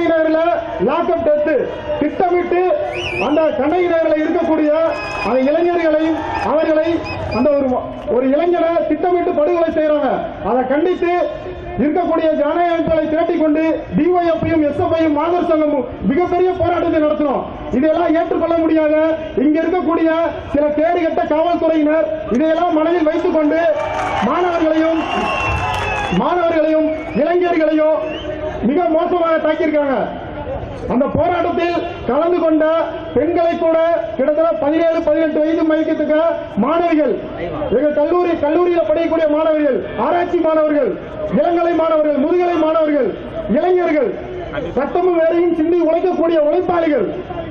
கண்ணகி நகர்ல lockup death திட்டமிட்டு அந்த கண்ணகி நகர்ல இருக்கக்கூடிய அந்த இளைஞர்களை அவர்களை அந்த ஒரு ஒரு இளைஞனை திட்டமிட்டு படுகொலை செய்யறாங்க அதை கண்டித்து இருக்கக்கூடிய ஜனநாயகங்களை திரட்டி கொண்டு டிஒய்எஃப்ஐயும் எஸ்எஃப்ஐயும் மாதர் சங்கமும் மிகப்பெரிய போராட்டத்தை நடத்தினோம் இதையெல்லாம் ஏற்றுக்கொள்ள முடியாத இங்க இருக்கக்கூடிய சில கேடுகட்ட காவல்துறையினர் இதையெல்லாம் மனதில் வைத்துக் கொண்டு மாணவர்களையும் மாணவர்களையும் இளைஞர்களையும் மிக மோசமாக தாக்கியிருக்காங்க அந்த போராட்டத்தில் கலந்து கொண்ட பெண்களை கூட கிட்டத்தட்ட பதினேழு பதினெட்டு வயது மயக்கத்துக்கு மாணவிகள் எங்க கல்லூரி கல்லூரியில் படிக்கக்கூடிய மாணவர்கள் ஆராய்ச்சி மாணவர்கள் இளங்கலை மாணவர்கள் முதுகலை மாணவர்கள் இளைஞர்கள் ரத்தமும் வேறையும் சிந்தி உழைக்கக்கூடிய உழைப்பாளிகள்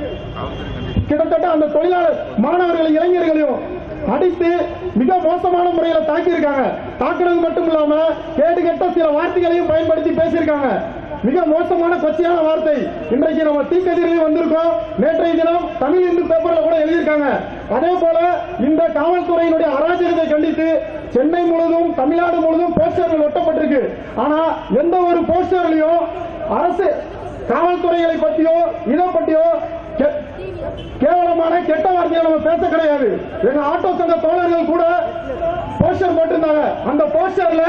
கிட்டத்தட்ட அந்த தொழிலாளர் மாணவர்கள் இளைஞர்களையும் அடித்து மிக மோசமான முறையில் தாக்கியிருக்காங்க தாக்குறது மட்டும் இல்லாம கேடு கெட்ட சில வார்த்தைகளையும் பயன்படுத்தி பேசியிருக்காங்க மிக மோசமான கொச்சையான வார்த்தை இன்றைக்கு நம்ம தீக்கதிரில் வந்திருக்கோம் நேற்றைய தினம் தமிழ் இந்து பேப்பர்ல கூட எழுதியிருக்காங்க அதே போல இந்த காவல்துறையினுடைய அராஜகத்தை கண்டித்து சென்னை முழுவதும் தமிழ்நாடு முழுவதும் போஸ்டர்கள் ஒட்டப்பட்டிருக்கு ஆனா எந்த ஒரு போஸ்டர்லயும் அரசு காவல்துறைகளை பற்றியோ இதை பற்றியோ கெ- கேவலமான கெட்ட வார்த்தையை நம்ம பேச கிடையாது எங்க ஆட்டோ சங்க தோழர்கள் கூட போஸ்டர் போட்டிருந்தாங்க அந்த போஸ்டர்ல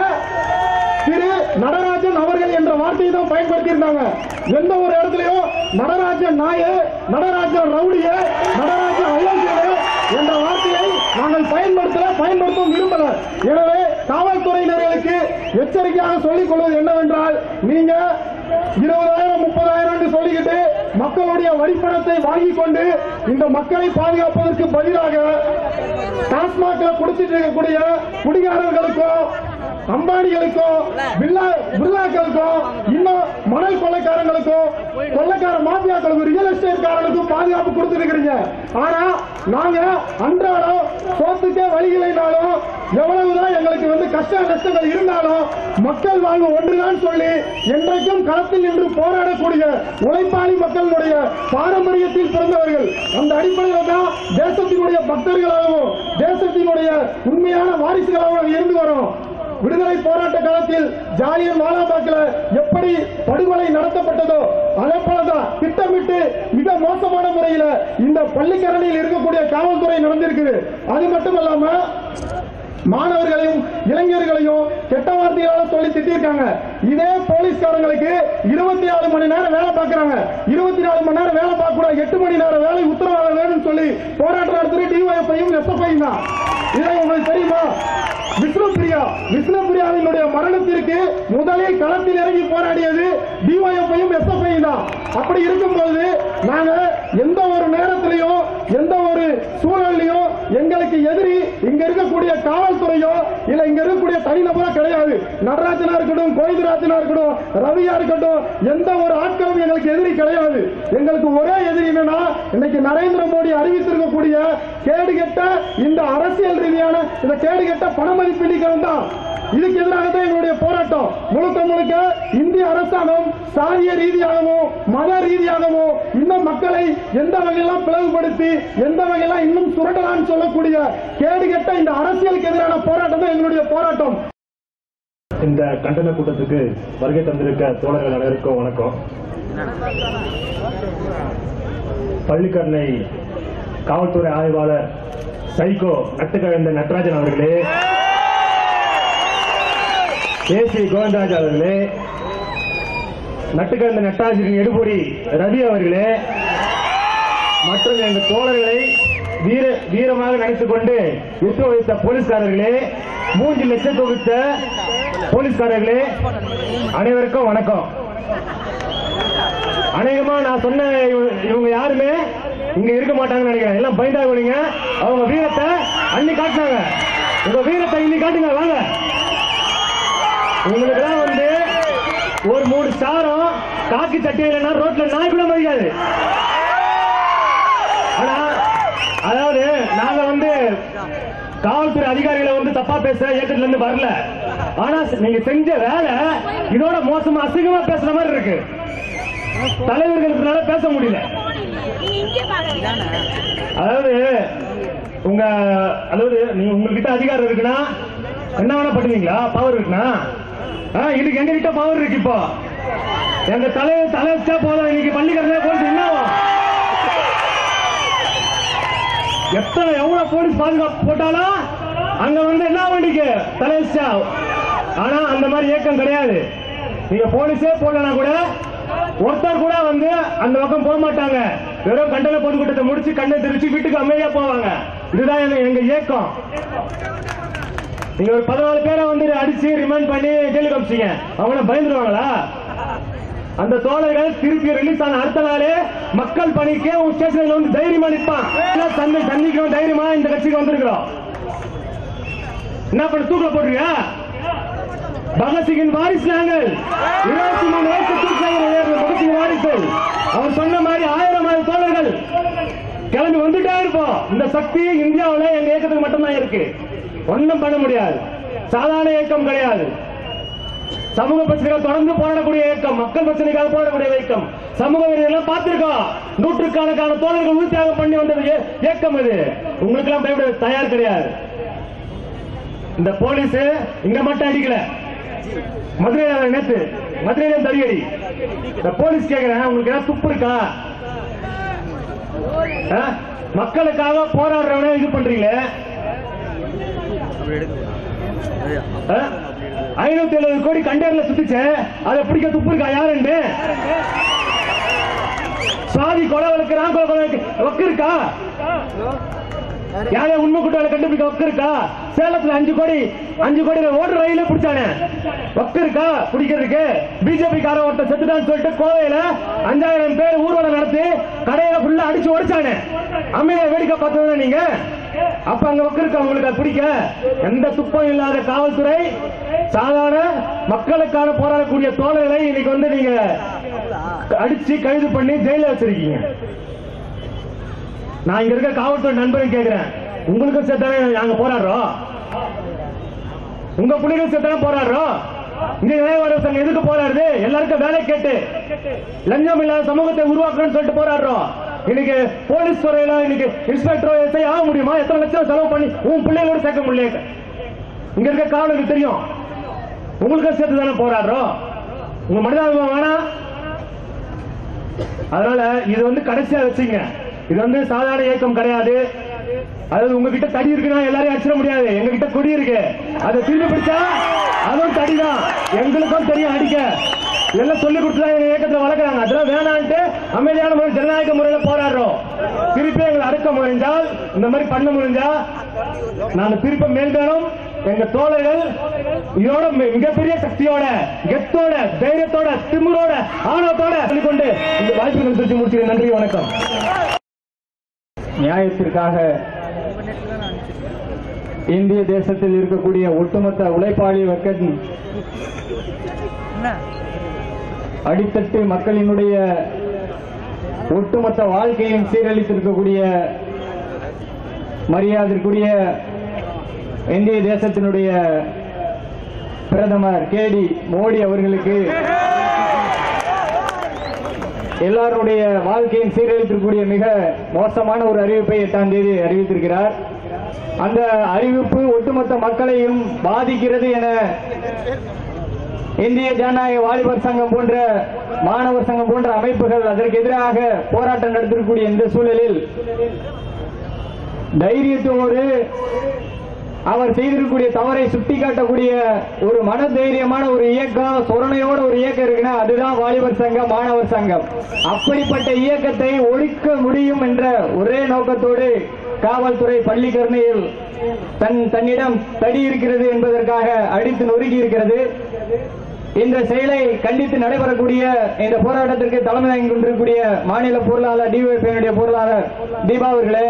திரு நடராஜன் அவர்கள் என்ற வார்த்தையை தான் பயன்படுத்தி இருந்தாங்க எந்த ஒரு இடத்துலயும் நடராஜன் நாய நடராஜன் ரவுடிய நடராஜன் அயோக்கியரு என்ற வார்த்தையை நாங்கள் பயன்படுத்தல பயன்படுத்தவும் விரும்பல எனவே காவல்துறையினர்களுக்கு எச்சரிக்கையாக சொல்லிக் கொள்வது என்னவென்றால் நீங்க இருபதாயிரம் முப்பதாயிரம் என்று சொல்லிக்கிட்டு மக்களுடைய வரிப்பணத்தை வாங்கிக் கொண்டு இந்த மக்களை பாதுகாப்பதற்கு பதிலாக டாஸ்மாக்ல குடிச்சிட்டு இருக்கக்கூடிய குடிகாரர்களுக்கும் அம்பானிகளுக்கும் பில்லா பிர்லாக்களுக்கும் இன்னும் மணல் கொள்ளைக்காரங்களுக்கும் கொள்ளைக்கார மாஃபியாக்களுக்கும் ரியல் எஸ்டேட் காரங்களுக்கும் பாதுகாப்பு கொடுத்துருக்கிறீங்க ஆனா நாங்க அன்றாடம் சோத்துக்கே வழி இல்லைனாலும் எவ்வளவுதான் எங்களுக்கு வந்து கஷ்ட நஷ்டங்கள் இருந்தாலும் மக்கள் வாழ்வு ஒன்றுதான் சொல்லி என்றைக்கும் களத்தில் நின்று போராடக்கூடிய உழைப்பாளி மக்களுடைய பாரம்பரியத்தில் பிறந்தவர்கள் அந்த அடிப்படையில் தான் தேசத்தினுடைய பக்தர்களாகவும் தேசத்தினுடைய உண்மையான வாரிசுகளாகவும் இருந்து வரோம் விடுதலை போராட்ட காலத்தில் ஜாலியன் வாலாபாக்கில் எப்படி படுகொலை நடத்தப்பட்டதோ அதே போலதான் திட்டமிட்டு மிக மோசமான முறையில் இந்த பள்ளிக்கரணையில் இருக்கக்கூடிய காவல்துறை நடந்திருக்குது அது மட்டும் இல்லாம மாணவர்களையும் இளைஞர்களையும் கெட்ட வார்த்தைகளால சொல்லி திட்டிருக்காங்க இதே போலீஸ்காரங்களுக்கு இருபத்தி நாலு மணி நேரம் வேலை பார்க்கறாங்க இருபத்தி நாலு மணி நேரம் வேலை பார்க்க கூடாது எட்டு மணி நேரம் வேலை உத்தரவாதம் வேணும்னு சொல்லி போராட்டம் நடத்துறது டிஒஎஃப்ஐயும் எஸ்எஃப்ஐயும் தான் இதை உங்களுக்கு தெரியுமா விஷ்ணு பிரியா விஷ்ணு பிரியாவினுடைய மரணத்திற்கு முதலில் களத்தில் இறங்கி போராடியது டிஒஎஃப்ஐயும் எஸ்எஃப்ஐயும் தான் அப்படி இருக்கும்போது நாங்க எந்த ஒரு நேரத்திலையும் எந்த ஒரு சூழல்லையும் எங்களுக்கு எதிரி இங்க இருக்கக்கூடிய காவல்துறையோ இல்ல இங்க இருக்கக்கூடிய தனிநபரோ கிடையாது நடராஜனா இருக்கட்டும் கோவிந்தராஜனா இருக்கட்டும் ரவியா இருக்கட்டும் எந்த ஒரு ஆட்களும் எங்களுக்கு எதிரி கிடையாது எங்களுக்கு ஒரே எதிரி என்னன்னா இன்னைக்கு நரேந்திர மோடி அறிவித்திருக்கக்கூடிய கேடுகெட்ட இந்த அரசியல் ரீதியான இந்த கேடுகெட்ட பணமதிப்பீடுகள் தான் இதுக்கு எதிராக தான் எங்களுடைய போராட்டம் முழுக்க முழுக்க இந்திய அரசாங்கம் சாதிய ரீதியாகவும் மத ரீதியாகவும் இன்னும் மக்களை எந்த வகையெல்லாம் பிளவுபடுத்தி எந்த வகையெல்லாம் இன்னும் சுரண்டலாம்னு சொல்லக்கூடிய கேடுகெட்ட இந்த அரசியலுக்கு எதிரான போராட்டம் தான் எங்களுடைய போராட்டம் இந்த கண்டன கூட்டத்துக்கு வருகை தந்திருக்க தோழர்கள் அனைவருக்கும் வணக்கம் பள்ளிக்கரணை காவல்துறை ஆய்வாளர் சைகோ நட்டுக்கழந்த நட்ராஜன் அவர்களே ஏசி கோவிந்தராஜ் அவர்களே நட்டுக்கழந்த நட்டாஜின் எடுபொடி ரவி அவர்களே மற்றும் எங்கள் தோழர்களை வீர வீரமாக நினைத்துக் கொண்டு எட்டு வைத்த போலீஸ்காரர்களே மூன்று லட்சம் தொகுத்த போலீஸ்காரர்களே அனைவருக்கும் வணக்கம் அநேகமா நான் சொன்ன இவ- இவங்க யாருமே இங்க இருக்க மாட்டாங்கன்னு நினைக்கிறேன் எல்லாம் பயந்தாங்க அவங்க வீரத்தை அன்னி காட்டினாங்க உங்க வீரத்தை இன்னி காட்டுங்க வாங்க உங்களுக்கு வந்து ஒரு மூணு ஸ்டாரும் காக்கி சட்டை இல்லைன்னா ரோட்ல நாய் கூட மதிக்காது ஆனா அதாவது நாங்க வந்து காவல்துறை அதிகாரிகளை வந்து தப்பா பேச இயக்கத்துல இருந்து வரல ஆனா நீங்க செஞ்ச வேலை இதோட மோசமா அசிங்கமா பேசுற மாதிரி இருக்கு தலைவர்களுக்குனால பேச முடியல அதாவது உங்க அதாவது நீங்க உங்ககிட்ட அதிகாரம் இருக்குன்னா என்ன வேணா பண்ணுவீங்களா பவர் இருக்குன்னா ஆ, இதுக்கு எங்க கிட்ட பவர் இருக்கு இப்போ எங்க தலைவர் தலை வச்சா போதும் இன்னைக்கு பள்ளிக்கரணை போட்டு என்னவா எத்தனை எவ்வளவு போலீஸ் பாதுகாப்பு போட்டாலும் அங்க வந்து என்ன வண்டிக்கு தலை வச்சா ஆனா அந்த மாதிரி இயக்கம் கிடையாது நீங்க போலீஸே போடலனா கூட ஒருத்தர் கூட வந்து அந்த பக்கம் போக மாட்டாங்க வெறும் கண்டன பொதுக்கூட்டத்தை முடிச்சு கண்ணை தெரிச்சு வீட்டுக்கு அமைதியா போவாங்க இதுதான் எங்க- எங்க இயக்கம் நீங்க ஒரு பதினாலு பேரை வந்து அடிச்சு ரிமைண்ட் பண்ணி ஜெயிலுக்கு அமிச்சிங்க அவங்க பயந்துருவாங்களா அந்த தோழர்கள் திருப்பி ரிலீஸ் ஆன அடுத்த நாளே மக்கள் பணிக்கு உன் ஸ்டேஷன்ல வந்து தைரியமா நிற்பான் எல்லாம் தந்தை சந்திக்கிறோம் தைரியமா இந்த கட்சிக்கு வந்திருக்கிறோம் என்ன பண்ண தூக்கல போடுறியா பகத்சிங்கின் வாரிசு நாங்கள் இருபத்தி மூணு வயசு தூக்கில் பகத்சிங் வாரிசு அவர் சொன்ன மாதிரி ஆயிரம் ஆயிரம் தோழர்கள் கிளம்பி வந்துட்டே இருப்போம் இந்த சக்தி இந்தியாவுல எங்க இயக்கத்துக்கு மட்டும்தான் இருக்கு ஒண்ணும் பண்ண முடியாது சாதாரண இயக்கம் கிடையாது சமூக பிரச்சனைகள் தொடர்ந்து போராடக்கூடிய இயக்கம் மக்கள் பிரச்சனைக்காக போராடக்கூடிய இயக்கம் சமூக விரோதிகள் பார்த்திருக்கோம் நூற்றுக்கணக்கான தோழர்கள் உயிர் தியாகம் பண்ணி வந்தது இய- இயக்கம் இது உங்களுக்கு எல்லாம் பயப்பட தயார் கிடையாது இந்த போலீஸ் இங்க மட்டும் அடிக்கல மதுரையில நேத்து மதுரையில தடியடி இந்த போலீஸ் கேக்குறேன் உங்களுக்கு ஏதாவது துப்பு இருக்கா ஆ? மக்களுக்காக போராடுறவன இது பண்றீங்களே ஐநூத்தி எழுபது கோடி கண்டேர்ல சுத்துச்சு அதை பிடிக்க துப்பு இருக்கா யாருன்னு சாதி கொலை வளர்க்கிறான் கொலை கொலை வக்கு இருக்கா யாரே உண்மை குற்றவாளி கண்டுபிடிக்க வக்கு இருக்கா சேலத்துல அஞ்சு கோடி அஞ்சு கோடி ஓடுற ரயிலே பிடிச்சானே வக்கு இருக்கா பிடிக்கிறதுக்கு பிஜேபி கார ஒருத்தர் செத்துட்டான்னு சொல்லிட்டு கோவையில அஞ்சாயிரம் பேர் ஊர்வலம் நடத்தி கடையில ஃபுல்லா அடிச்சு உடைச்சானே அமைதியா வேடிக்கை பார்த்தது நீங்க அப்ப அங்க வக்கு இருக்கா உங்களுக்கு அது பிடிக்க எந்த துப்பம் இல்லாத காவல்துறை சாதாரண மக்களுக்கான போராடக்கூடிய தோழர்களை இன்னைக்கு வந்து நீங்க அடிச்சு கைது பண்ணி ஜெயில வச்சிருக்கீங்க நான் இங்க இருக்க காவல்துறை நண்பரை கேக்குறேன் உங்களுக்கும் சேர்த்தானே நாங்க போராடுறோம் உங்க புள்ளிகள் சேர்த்தானே போராடுறோம் இங்க நியாயவாத சங்கம் எதுக்கு போராடுது எல்லாருக்கும் வேலை கேட்டு லஞ்சம் இல்லாத சமூகத்தை உருவாக்கணும்னு சொல்லிட்டு போராடுறோம் இன்னைக்கு போலீஸ் துறையில இன்னைக்கு இன்ஸ்பெக்டர் எஸ்ஐ ஆக முடியுமா எத்தனை லட்சம் செலவு பண்ணி உன் பிள்ளைகளோட சேர்க்க முடியல இங்க இருக்க காவலருக்கு தெரியும் உங்களுக்கும் சேர்த்து தானே போராடுறோம் உங்க மனிதாபிமானம் வேணாம் அதனால இது வந்து கடைசியா வச்சுங்க இது வந்து சாதாரண இயக்கம் கிடையாது அதாவது உங்ககிட்ட தடி இருக்குன்னா எல்லாரையும் அடிச்சிட முடியாது எங்க கிட்ட கொடி இருக்கு அதை திரும்பி பிடிச்சா அதுவும் தடிதான் எங்களுக்கும் தெரியும் அடிக்க எல்லாம் சொல்லி கொடுத்துதான் எங்க இயக்கத்துல வளர்க்குறாங்க அதெல்லாம் வேணான்ட்டு அமைதியான முறை ஜனநாயக முறையில போராடுறோம் திருப்பி எங்களை அடக்க முடிஞ்சால் இந்த மாதிரி பண்ண முடிஞ்சா நாங்க திருப்ப மேல்மேலும் எங்க தோழர்கள் இதோட மி- மிகப்பெரிய சக்தியோட கெத்தோட தைரியத்தோட திமிரோட ஆணவத்தோட சொல்லிக்கொண்டு இந்த வாய்ப்புகள் சொல்லி முடிச்சுக்கிறேன் நன்றி வணக்கம் நியாயத்திற்காக இந்திய தேசத்தில் இருக்கக்கூடிய ஒட்டுமொத்த உழைப்பாளி வர்க்க அடித்தட்டு மக்களினுடைய ஒட்டுமொத்த வாழ்க்கையும் சீரழித்திருக்கக்கூடிய மரியாதைக்குரிய இந்திய தேசத்தினுடைய பிரதமர் கேடி மோடி அவர்களுக்கு எல்லாருடைய வாழ்க்கையும் சீரழித்திருக்கக்கூடிய மிக மோசமான ஒரு அறிவிப்பை எட்டாம் தேதி அறிவித்திருக்கிறார் அந்த அறிவிப்பு ஒட்டுமொத்த மக்களையும் பாதிக்கிறது என இந்திய ஜனநாயக வாலிபர் சங்கம் போன்ற மாணவர் சங்கம் போன்ற அமைப்புகள் அதற்கு எதிராக போராட்டம் நடத்திருக்கக்கூடிய இந்த சூழலில் தைரியத்தோடு அவர் செய்திருக்கக்கூடிய தவறை சுட்டிக்காட்டக்கூடிய ஒரு மன தைரியமான ஒரு இயக்கம் சொரணையோட ஒரு இயக்கம் இருக்குன்னா அதுதான் வாலிபர் சங்கம் மாணவர் சங்கம் அப்படிப்பட்ட இயக்கத்தை ஒழிக்க முடியும் என்ற ஒரே நோக்கத்தோடு காவல்துறை பள்ளிக்கரணையில் தன் தன்னிடம் தடி இருக்கிறது என்பதற்காக அடித்து நொறுக்கி இருக்கிறது இந்த செயலை கண்டித்து நடைபெறக்கூடிய இந்த போராட்டத்திற்கு தலைமை தாங்கி கொண்டிருக்கக்கூடிய மாநில பொருளாளர் டிஒய்பியினுடைய பொருளாளர் தீபா அவர்களே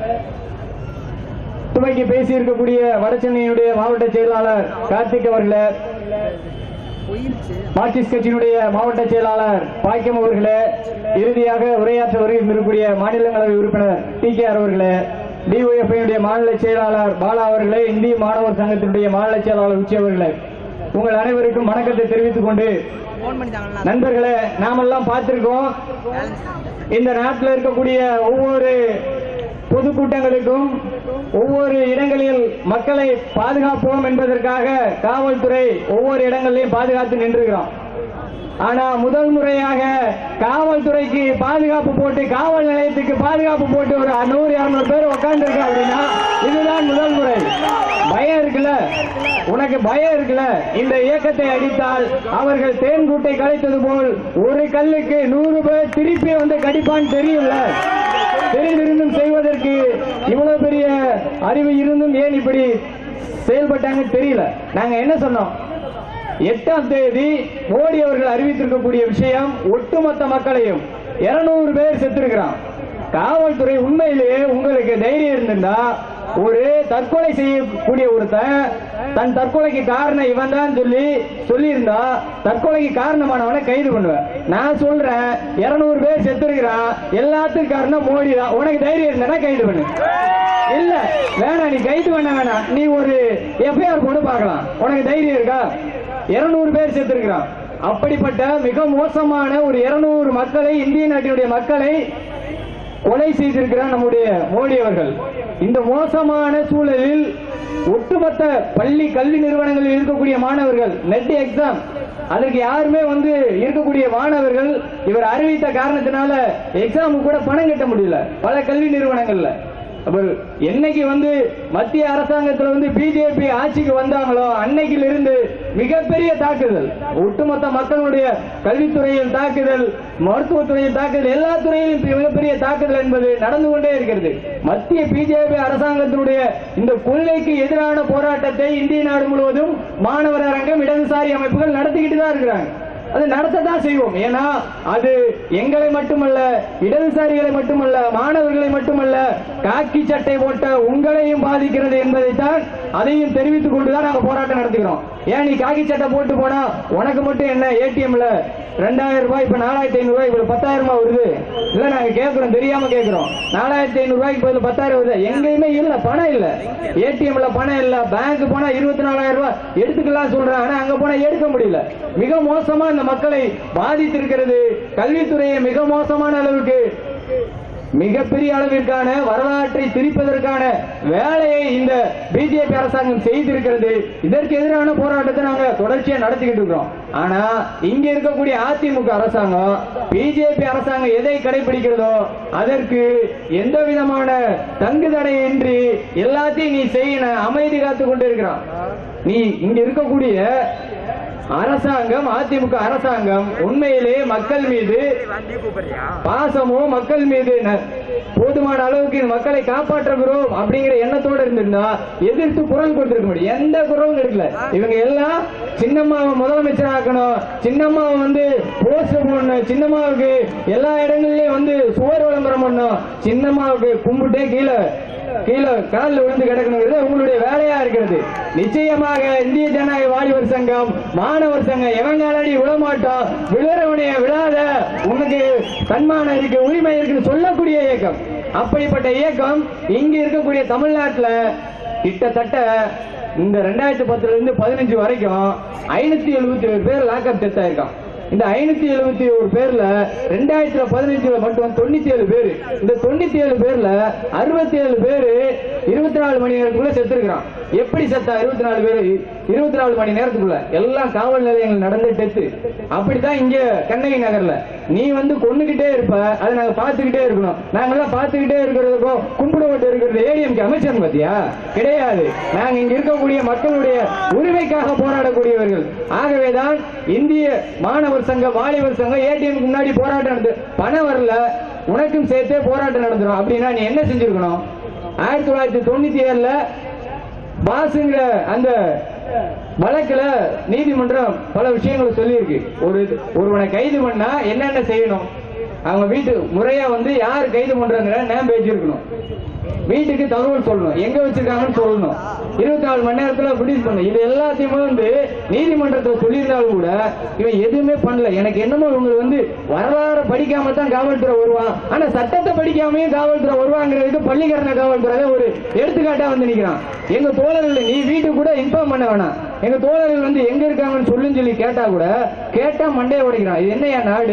துவக்கி பேசியிருக்கக்கூடிய வடசென்னையினுடைய மாவட்ட செயலாளர் கார்த்திக் அவர்களே மார்க்சிஸ்ட் கட்சியினுடைய மாவட்ட செயலாளர் பாக்கியம் அவர்களே இறுதியாக உரையாற்ற வருகின்றக்கூடிய மாநிலங்களவை உறுப்பினர் டி கே ஆர் அவர்களே டிஒஎஃப்ஐ மாநில செயலாளர் பாலா அவர்களே இந்திய மாணவர் சங்கத்தினுடைய மாநில செயலாளர் உச்சி அவர்களே உங்கள் அனைவருக்கும் வணக்கத்தை தெரிவித்துக் கொண்டு நண்பர்களே நாமெல்லாம் பார்த்திருக்கோம் இந்த நாட்டில் இருக்கக்கூடிய ஒவ்வொரு பொதுக்கூட்டங்களுக்கும் ஒவ்வொரு இடங்களில் மக்களை பாதுகாப்போம் என்பதற்காக காவல்துறை ஒவ்வொரு இடங்களிலும் பாதுகாத்து நின்றுகிறோம் ஆனா முதல் முறையாக காவல்துறைக்கு பாதுகாப்பு போட்டு காவல் நிலையத்துக்கு பாதுகாப்பு போட்டு ஒரு நூறு இருநூறு பேர் உட்கார்ந்து அப்படின்னா இதுதான் முதல் முறை பயம் இருக்குல்ல உனக்கு பயம் இருக்குல்ல இந்த இயக்கத்தை அடித்தால் அவர்கள் தேன்கூட்டை கலைத்தது போல் ஒரு கல்லுக்கு நூறு பேர் திருப்பி வந்து கடிப்பான்னு தெரியும்ல தெரிந்திருந்தும் செய்வதற்கு இவ்வளவு பெரிய அறிவு இருந்தும் ஏன் இப்படி செயல்பட்டாங்கன்னு தெரியல நாங்க என்ன சொன்னோம் எட்டாம் தேதி மோடி அவர்கள் அறிவித்திருக்கக்கூடிய விஷயம் ஒட்டுமொத்த மக்களையும் 200 பேர் செத்திருக்கிறான் காவல்துறை உண்மையிலேயே உங்களுக்கு தைரியம் இருந்திருந்தா ஒரு தற்கொலை செய்யக்கூடிய ஒருத்தன் தன் தற்கொலைக்கு காரணம் இவன் தான் சொல்லி சொல்லியிருந்தா தற்கொலைக்கு காரணமானவனை கைது பண்ணுவேன் நான் சொல்றேன் 200 பேர் செத்துருக்கிறான் எல்லாத்துக்கும் காரணம் மோடி தான் உனக்கு தைரியம் இருந்தா கைது பண்ணு இல்ல வேணாம் நீ கைது பண்ண வேணாம் நீ ஒரு எஃப்ஐஆர் போட்டு பார்க்கலாம் உனக்கு தைரியம் இருக்கா 200 பேர் செத்துருக்கிறான் அப்படிப்பட்ட மிக மோசமான ஒரு 200 மக்களை இந்திய நாட்டினுடைய மக்களை கொலை செய்திருக்கிறார் நம்முடைய மோடி அவர்கள் இந்த மோசமான சூழலில் ஒட்டுமொத்த பள்ளி கல்வி நிறுவனங்களில் இருக்கக்கூடிய மாணவர்கள் நெட் எக்ஸாம் அதற்கு யாருமே வந்து இருக்கக்கூடிய மாணவர்கள் இவர் அறிவித்த காரணத்தினால எக்ஸாமுக்கு கூட பணம் கட்ட முடியல பல கல்வி நிறுவனங்கள்ல அவர் என்னைக்கு வந்து மத்திய அரசாங்கத்துல வந்து பிஜேபி ஆட்சிக்கு வந்தாங்களோ அன்னைக்கில் இருந்து மிகப்பெரிய தாக்குதல் ஒட்டுமொத்த மக்களுடைய கல்வித்துறையில் தாக்குதல் மருத்துவத்துறையில் தாக்குதல் எல்லா துறையிலும் மிகப்பெரிய தாக்குதல் என்பது நடந்து கொண்டே இருக்கிறது மத்திய பிஜேபி அரசாங்கத்தினுடைய இந்த கொள்கைக்கு எதிரான போராட்டத்தை இந்திய நாடு முழுவதும் மாணவர் அரங்கம் இடதுசாரி அமைப்புகள் நடத்திக்கிட்டு தான் இருக்கிறாங்க அது நடத்ததான் செய்வோம் ஏன்னா அது எங்களை மட்டுமல்ல இடதுசாரிகளை மட்டுமல்ல மாணவர்களை மட்டுமல்ல காக்கி சட்டை போட்ட உங்களையும் பாதிக்கிறது என்பதைத்தான் அதையும் தெரிவித்துக் கொண்டுதான் நாங்க போராட்டம் நடத்துகிறோம் ஏன் நீ காக்கி சட்டை போட்டு போனா உனக்கு மட்டும் என்ன ஏடிஎம்ல ரெண்டாயிரம் ரூபாய் இப்ப நாலாயிரத்தி ஐநூறு ரூபாய் இப்ப பத்தாயிரம் ரூபாய் வருது இல்ல நாங்க கேட்கிறோம் தெரியாம கேட்கிறோம் நாலாயிரத்தி ஐநூறு ரூபாய்க்கு பதில் பத்தாயிரம் வருது எங்கேயுமே இல்ல பணம் இல்ல ஏடிஎம்ல பணம் இல்ல பேங்க் போனா இருபத்தி நாலாயிரம் ரூபாய் எடுத்துக்கலாம் சொல்றாங்க ஆனா அங்க போனா எடுக்க முடியல மிக மோசமா இந்த மக்களை பாதித்திருக்கிறது கல்வித்துறையை மிக மோசமான அளவுக்கு மிகப்பெரிய அளவிற்கான வரலாற்றை திரிப்பதற்கான வேலையை இந்த பிஜேபி அரசாங்கம் செய்திருக்கிறது இதற்கு எதிரான போராட்டத்தை நாங்க தொடர்ச்சியா நடத்திக்கிட்டு இருக்கிறோம் ஆனா இங்க இருக்கக்கூடிய அதிமுக அரசாங்கம் பிஜேபி அரசாங்கம் எதை கடைபிடிக்கிறதோ அதற்கு எந்த விதமான தங்கு தடையின்றி எல்லாத்தையும் நீ செய்யணும் அமைதி காத்து கொண்டு இருக்கிறான் நீ இங்க இருக்கக்கூடிய அரசாங்கம் அதிமுக அரசாங்கம் உண்மையிலே மக்கள் மீது பாசமோ மக்கள் மீது ந- போதுமான அளவுக்கு இந்த மக்களை காப்பாற்றுகிறோம் அப்படிங்கிற எண்ணத்தோட இருந்திருந்தா எதிர்த்து குரல் கொடுத்திருக்க முடியும் எந்த குரலும் எடுக்கல இவங்க எல்லாம் சின்னம்மாவை முதலமைச்சர் ஆக்கணும் சின்னம்மாவை வந்து போஸ்டர் போடணும் சின்னம்மாவுக்கு எல்லா இடங்கள்லயும் வந்து சுவர் விளம்பரம் பண்ணணும் சின்னம்மாவுக்கு கும்பிட்டே கீழே கீழே காலில் விழுந்து கிடக்கணுங்கிறது உங்களுடைய வேலையா இருக்கிறது நிச்சயமாக இந்திய ஜனநாயக வாலிபர் சங்கம் மாணவர் சங்கம் எவன் காலடி விழமாட்டோம் விழுறவனைய விழாத உனக்கு தன்மானம் இருக்கு உரிமை இருக்குன்னு சொல்லக்கூடிய இயக்கம் அப்படிப்பட்ட இயக்கம் இங்க இருக்கக்கூடிய தமிழ்நாட்டுல கிட்டத்தட்ட இந்த ரெண்டாயிரத்தி பத்துல இருந்து பதினஞ்சு வரைக்கும் ஐநூத்தி எழுபத்தி ஏழு பேர் லாக்அப் டெத் ஆயிருக்கான் இந்த ஐநூத்தி எழுபத்தி ஒரு பேர்ல ரெண்டாயிரத்துல பதினஞ்சுல மட்டும் தொண்ணூத்தி ஏழு பேர் இந்த தொண்ணூத்தி ஏழு பேர்ல அறுபத்தி ஏழு பேரு இருபத்தி நாலு மணி நேரத்துக்குள்ள செத்துருக்கான் எப்படி செத்தா இருபத்தி நாலு பேரு இருபத்தி நாலு மணி நேரத்துக்குள்ள எல்லாம் காவல் நிலையங்கள் நடந்த டெத்து அப்படித்தான் இங்க கண்ணகி நகர்ல நீ வந்து கொண்டுகிட்டே இருப்ப அதை நாங்க பார்த்துக்கிட்டே இருக்கணும் நாங்கெல்லாம் பார்த்துக்கிட்டே இருக்கிறதுக்கும் கும்பிடுபட்டு இருக்கிறது ஏடிஎம்கே அமைச்சர் பாத்தியா கிடையாது நாங்க இங்க இருக்கக்கூடிய மக்களுடைய உரிமைக்காக போராடக்கூடியவர்கள் ஆகவேதான் இந்திய மாணவர் சங்கம் வாலிபர் சங்கம் ஏடிஎம்க்கு முன்னாடி போராட்டம் நடந்து பணம் வரல உனக்கும் சேர்த்தே போராட்டம் நடந்துரும் அப்படின்னா நீ என்ன செஞ்சிருக்கணும் ஆயிரத்தி தொள்ளாயிரத்தி தொண்ணூத்தி ஏழுல பாசுங்கிற அந்த வழக்குல நீதிமன்றம் பல விஷயங்களை சொல்லியிருக்கு ஒரு ஒருவனை கைது பண்ணா என்னென்ன செய்யணும் அவங்க வீட்டு முறையா வந்து யார் கைது பண்றாங்கிற நேம் வச்சிருக்கணும் வீட்டுக்கு தகவல் சொல்லணும் எங்க வச்சிருக்காங்கன்னு சொல்லணும் இருபத்தி நாலு மணி நேரத்துல ரிலீஸ் பண்ணணும் இது எல்லாத்தையுமே வந்து நீதிமன்றத்துல சொல்லியிருந்தாலும் கூட இவன் எதுவுமே பண்ணல எனக்கு என்னமோ இவங்க வந்து வரலாறு படிக்காம தான் காவல்துறை வருவான் ஆனா சட்டத்தை படிக்காமயும் காவல்துறை வருவாங்கிறதுக்கு பள்ளிக்கரண காவல்துறை ஒரு எடுத்துக்காட்டா வந்து நிக்கிறான் எங்க தோழர்கள் நீ வீட்டுக்கு கூட இன்ஃபார்ம் பண்ண வேணாம் எங்க தோழர்கள் வந்து எங்க இருக்காங்கன்னு சொல்லுன்னு சொல்லி கேட்டா கூட கேட்டா மண்டையை உடைக்கிறான் இது என்னையா நாடு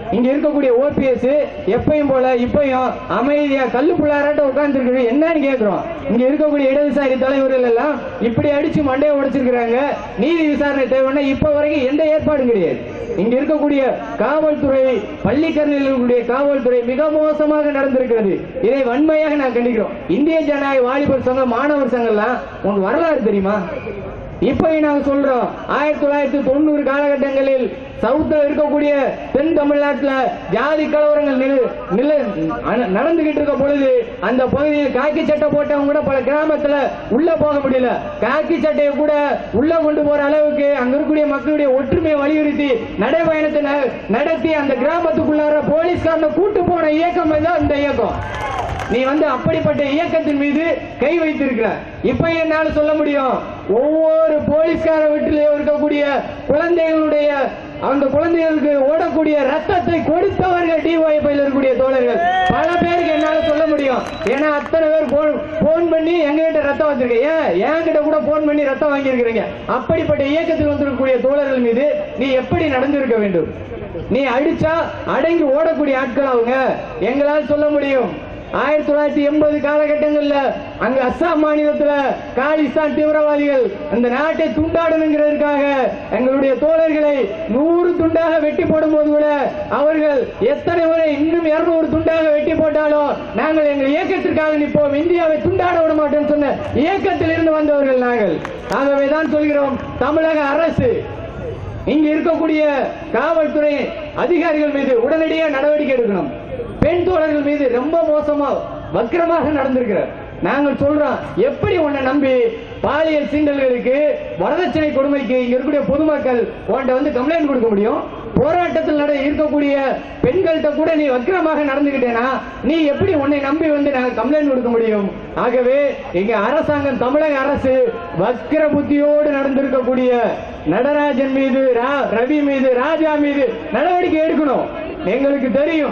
இங்க இருக்கக்கூடிய ஓபிஎஸ் எப்பயும் போல இப்பயும் அமைதியா கல்லு புள்ளாராட்ட உட்கார்ந்து என்னன்னு கேக்குறோம் இங்க இருக்கக்கூடிய இடதுசாரி தலைவர்கள் எல்லாம் இப்படி அடிச்சு மண்டையை உடைச்சிருக்கிறாங்க நீதி விசாரணை தேவைன்னா இப்ப வரைக்கும் எந்த ஏற்பாடும் கிடையாது இங்க இருக்கக்கூடிய காவல்துறை பள்ளிக்கரணையில் இருக்கக்கூடிய காவல்துறை மிக மோசமாக நடந்திருக்கிறது இதை வன்மையாக நான் கண்டிக்கிறோம் இந்திய ஜனநாயக வாலிபர் சங்கம் மாணவர் சங்கம்லாம் உங்க வரலாறு தெரியுமா இப்ப நாங்க சொல்றோம் ஆயிரத்தி தொள்ளாயிரத்தி தொண்ணூறு காலகட்டங்களில் சவுத்ல இருக்கக்கூடிய தென் தமிழ்நாட்டுல ஜாதி கலவரங்கள் நில நில அன- நடந்துகிட்டு இருக்க பொழுது அந்த பகுதியில் காக்கி சட்டை போட்டவங்க கூட பல கிராமத்துல உள்ள போக முடியல காக்கி சட்டையை கூட உள்ள கொண்டு போற அளவுக்கு அங்க இருக்கக்கூடிய மக்களுடைய ஒற்றுமையை வலியுறுத்தி நடைபயணத்தை ந- நடத்தி அந்த கிராமத்துக்குள்ளார போலீஸ்காரனை கூட்டு போன இயக்கம் தான் இந்த இயக்கம் நீ வந்து அப்படிப்பட்ட இயக்கத்தின் மீது கை வைத்திருக்கிற இப்ப என்னால சொல்ல முடியும் ஒவ்வொரு போலீஸ்கார வீட்டிலேயும் இருக்கக்கூடிய குழந்தைகளுடைய அந்த குழந்தைகளுக்கு ஓடக்கூடிய ரத்தத்தை கொடுத்தவர்கள் டிஒய்பில் இருக்கக்கூடிய தோழர்கள் பல பேருக்கு என்னால சொல்ல முடியும் ஏன்னா அத்தனை பேர் போன் போன் பண்ணி எங்க கிட்ட ரத்தம் வச்சிருக்கீங்க என்கிட்ட கூட போன் பண்ணி ரத்தம் வாங்கியிருக்கிறீங்க அப்படிப்பட்ட இயக்கத்தில் வந்திருக்கக்கூடிய தோழர்கள் மீது நீ எப்படி நடந்திருக்க வேண்டும் நீ அடிச்சா அடங்கி ஓடக்கூடிய ஆட்கள் அவங்க எங்களால் சொல்ல முடியும் ஆயிரத்தி தொள்ளாயிரத்தி எண்பது காலகட்டங்கள்ல அங்க அஸ்ஸாம் மாநிலத்துல காலிஸ்தான் தீவிரவாதிகள் அந்த நாட்டை துண்டாடணுங்கிறதுக்காக எங்களுடைய தோழர்களை நூறு துண்டாக வெட்டி போடும் போது கூட அவர்கள் எத்தனை முறை இன்னும் இருநூறு துண்டாக வெட்டி போட்டாலும் நாங்கள் எங்கள் இயக்கத்திற்காக நிற்போம் இந்தியாவை துண்டாட விட மாட்டோம் சொன்ன இயக்கத்தில் இருந்து வந்தவர்கள் நாங்கள் ஆகவே தான் சொல்கிறோம் தமிழக அரசு இங்க இருக்கக்கூடிய காவல்துறை அதிகாரிகள் மீது உடனடியாக நடவடிக்கை எடுக்கணும் பெண் தோழர்கள் மீது ரொம்ப மோசமா வக்கிரமாக நடந்திருக்கிறார் நாங்கள் சொல்றோம் எப்படி உன்னை நம்பி பாலியல் சீண்டல்களுக்கு வரதட்சணை கொடுமைக்கு இங்க இருக்கக்கூடிய பொதுமக்கள் உன்கிட்ட வந்து கம்ப்ளைண்ட் கொடுக்க முடியும் போராட்டத்தில் நட இருக்கக்கூடிய பெண்கள்கிட்ட கூட நீ வக்கிரமாக நடந்துகிட்டேனா நீ எப்படி உன்னை நம்பி வந்து நாங்க கம்ப்ளைண்ட் கொடுக்க முடியும் ஆகவே எங்க அரசாங்கம் தமிழக அரசு வக்கிர புத்தியோடு நடந்திருக்கக்கூடிய நடராஜன் மீது ரா- ரவி மீது ராஜா மீது நடவடிக்கை எடுக்கணும் எங்களுக்கு தெரியும்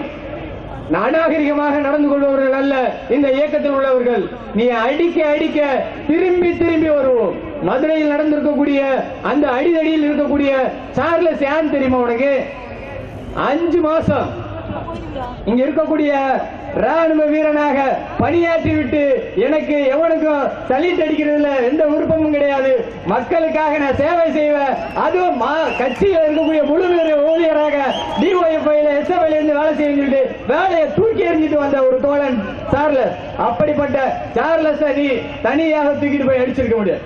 அநாகரிகமாக நடந்து கொள்பவர்கள் அல்ல இந்த இயக்கத்தில் உள்ளவர்கள் நீ அடிக்க அடிக்க திரும்பி திரும்பி வருவோம் மதுரையில் நடந்திருக்கக்கூடிய அந்த அடிதடியில் இருக்கக்கூடிய சார்லஸ் யார் தெரியுமா உனக்கு அஞ்சு மாசம் இங்க இருக்கக்கூடிய ராணுவ வீரனாக பணியாற்றி விட்டு எனக்கு எவனுக்கும் சலிட் அடிக்கிறதுல எந்த விருப்பமும் கிடையாது மக்களுக்காக நான் சேவை செய்வேன் அதுவும் மா- கட்சியில் இருக்கக்கூடிய முழு நேர ஊழியராக டிஒஎஃப்ஐல எஸ்எஃப்ஐல இருந்து வேலை செய்ய சொல்லிட்டு வேலையை தூக்கி எறிஞ்சிட்டு வந்த ஒரு தோழன் சார்லஸ் அப்படிப்பட்ட சார்லஸ் நீ தனியாக தூக்கிட்டு போய் அடிச்சிருக்க முடியாது